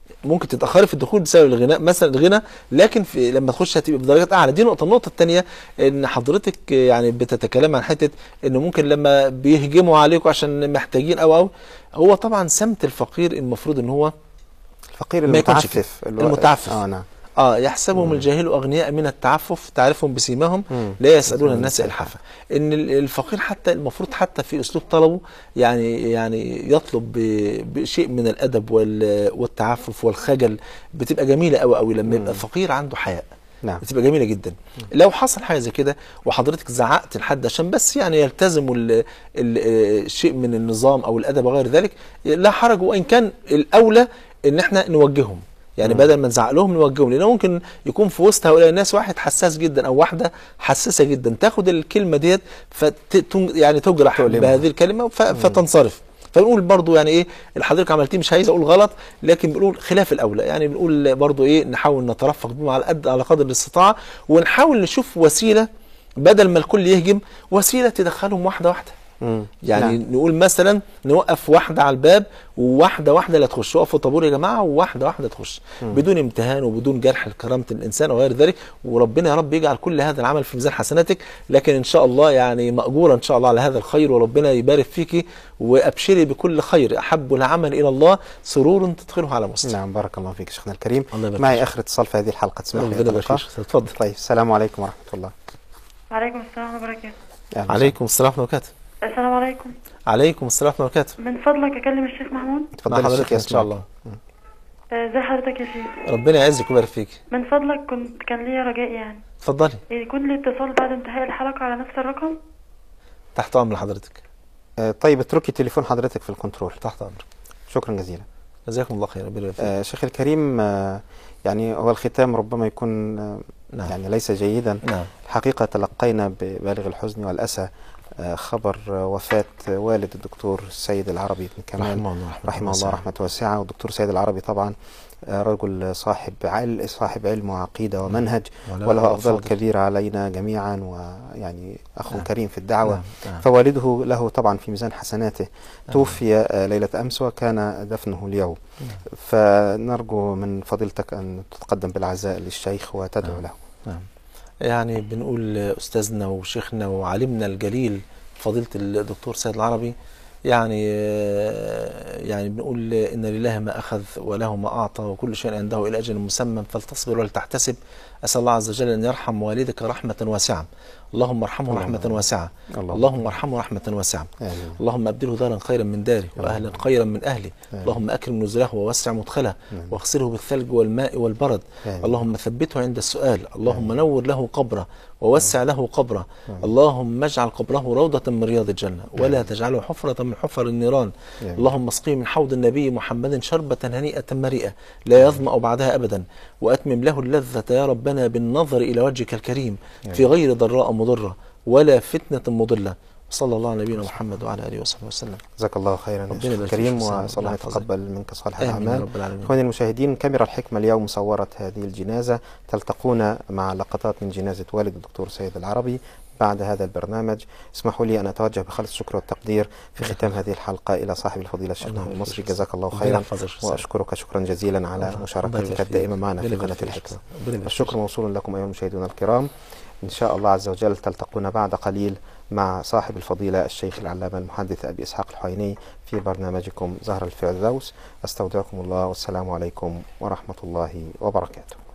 ممكن تتاخري في الدخول بسبب الغناء مثلا الغنى لكن في لما تخش هتبقى بدرجات اعلى دي نقطه النقطه الثانيه ان حضرتك يعني بتتكلم عن حته انه ممكن لما بيهجموا عليكم عشان محتاجين او او هو طبعا سمت الفقير المفروض ان هو
الفقير
ما يكونش
المتعفف
كده.
اللي هو-
المتعفف
اه نعم
اه يحسبهم الجاهل اغنياء من التعفف تعرفهم بسيماهم
مم.
لا يسالون الناس الحافه ان ال- الفقير حتى المفروض حتى في اسلوب طلبه يعني يعني يطلب ب- بشيء من الادب وال- والتعفف والخجل بتبقى جميله قوي قوي لما يبقى فقير عنده حياء
نعم
بتبقى جميله جدا لو حصل حاجه زي كده وحضرتك زعقت لحد عشان بس يعني يلتزموا ال- ال- الشيء من النظام او الادب وغير ذلك لا حرج وان كان الاولى ان احنا نوجههم يعني بدل ما نزعق لهم نوجههم لان ممكن يكون في وسط هؤلاء الناس واحد حساس جدا او واحده حساسه جدا تاخد الكلمه ديت فت يعني تجرح
تؤلمها.
بهذه الكلمه ف- فتنصرف فبنقول برضو يعني ايه اللي حضرتك عملتيه مش عايز اقول غلط لكن بنقول خلاف الاولى يعني بنقول برضو ايه نحاول نترفق بهم على قد على قدر الاستطاعه ونحاول نشوف وسيله بدل ما الكل يهجم وسيله تدخلهم واحده واحده
مم.
يعني
نعم.
نقول مثلا نوقف واحده على الباب وواحده واحده لا تخش وقفوا طابور يا جماعه وواحده واحده تخش بدون امتهان وبدون جرح لكرامه الانسان وغير ذلك وربنا يا رب يجعل كل هذا العمل في ميزان حسناتك لكن ان شاء الله يعني ماجوره ان شاء الله على هذا الخير وربنا يبارك فيكي وابشري بكل خير احب العمل الى الله سرور تدخله على مسلم
نعم بارك الله فيك شيخنا الكريم
الله يبارك
معي
فيك.
اخر اتصال في هذه الحلقه تسمح لي
ربنا يبارك
أتلقاه؟
فيك اتفضل
طيب السلام عليكم ورحمه الله
وعليكم السلام ورحمة الله وبركاته
أهلا
عليكم السلام ورحمه الله وبركاته
السلام عليكم
عليكم السلام ورحمه الله وبركاته
من فضلك أكلم الشيخ محمود
مع
تفضل
حضرتك
الشيخ
ان شاء
يسمع
الله
آه، ازي حضرتك يا شيخ
ربنا يعزك ويبارك فيك
من فضلك كنت كان ليا رجاء يعني
اتفضلي
يكون لي اتصال بعد انتهاء الحلقة على نفس الرقم
تحت امر حضرتك
آه، طيب اتركي تليفون حضرتك في الكنترول
تحت امرك
شكرا جزيلا
جزاكم الله خير ربنا يبارك فيك
آه، شيخ الكريم آه، يعني هو الختام ربما يكون آه،
نعم.
يعني ليس جيدا
نعم
الحقيقة تلقينا ببالغ الحزن والأسى آه، خبر آه، وفاة والد الدكتور السيد العربي بن كمال
رحمه الله رحمة
رحمه الله
واسعة.
رحمة واسعة والدكتور سيد العربي طبعا آه، رجل صاحب علم صاحب علم وعقيدة ومنهج
ولا-
وله أفضل
فاضل.
كبير علينا جميعا ويعني أخ
نعم.
كريم في الدعوة
نعم، نعم.
فوالده له طبعا في ميزان حسناته توفي آه، ليلة أمس وكان دفنه اليوم فنرجو من فضيلتك أن تتقدم بالعزاء للشيخ وتدعو
نعم.
له
نعم يعني بنقول أستاذنا وشيخنا وعالمنا الجليل فضيلة الدكتور سيد العربي يعني يعني بنقول إن لله ما أخذ وله ما أعطى وكل شيء عنده إلى أجل مسمى فلتصبر ولتحتسب أسأل الله عز وجل أن يرحم والدك رحمة واسعة اللهم ارحمه رحمة واسعة
اللهم.
اللهم ارحمه رحمة واسعة
آمين.
اللهم أبدله دارا خيرا من داره وأهلا خيرا من أهله اللهم أكرم نزله ووسع مدخله واغسله بالثلج والماء والبرد
آمين.
اللهم ثبته عند السؤال اللهم نور له قبره ووسع له قبره اللهم اجعل قبره روضة من رياض الجنة ولا تجعله حفرة من حفر النيران
آمين.
اللهم اسقيه من حوض النبي محمد شربة هنيئة مريئة لا يظمأ بعدها أبدا وأتمم له اللذة يا ربنا بالنظر إلى وجهك الكريم في غير ضراء مضرة ولا فتنة مضلة صلى الله على نبينا محمد وعلى آله وصحبه وسلم
جزاك الله خيرا يا
ربنا
شيخ
يبارك
الكريم
فيك.
واسال الله
الله يحفظك.
يتقبل منك صالح
آمين يا
الاعمال
رب العالمين.
اخواني المشاهدين كاميرا الحكمه اليوم صورت هذه الجنازه تلتقون مع لقطات من جنازه والد الدكتور سيد العربي بعد هذا البرنامج اسمحوا لي ان اتوجه بخالص الشكر والتقدير في ختام هذه الحلقه الى صاحب الفضيله الشيخ
الله
محمود
يبارك
المصري
فيك.
جزاك الله
ربنا
خيرا
يحفظك يا شيخ سعد.
واشكرك شكرا جزيلا على
الله
مشاركتك
يبارك فيك.
الدائمه معنا في
ربنا يبارك
قناه
فيك.
الحكمه
ربنا يبارك
الشكر
فيك.
موصول لكم ايها المشاهدون الكرام إن شاء الله عز وجل تلتقون بعد قليل مع صاحب الفضيلة الشيخ العلامة المحدث أبي إسحاق الحويني في برنامجكم زهر الفردوس أستودعكم الله والسلام عليكم ورحمة الله وبركاته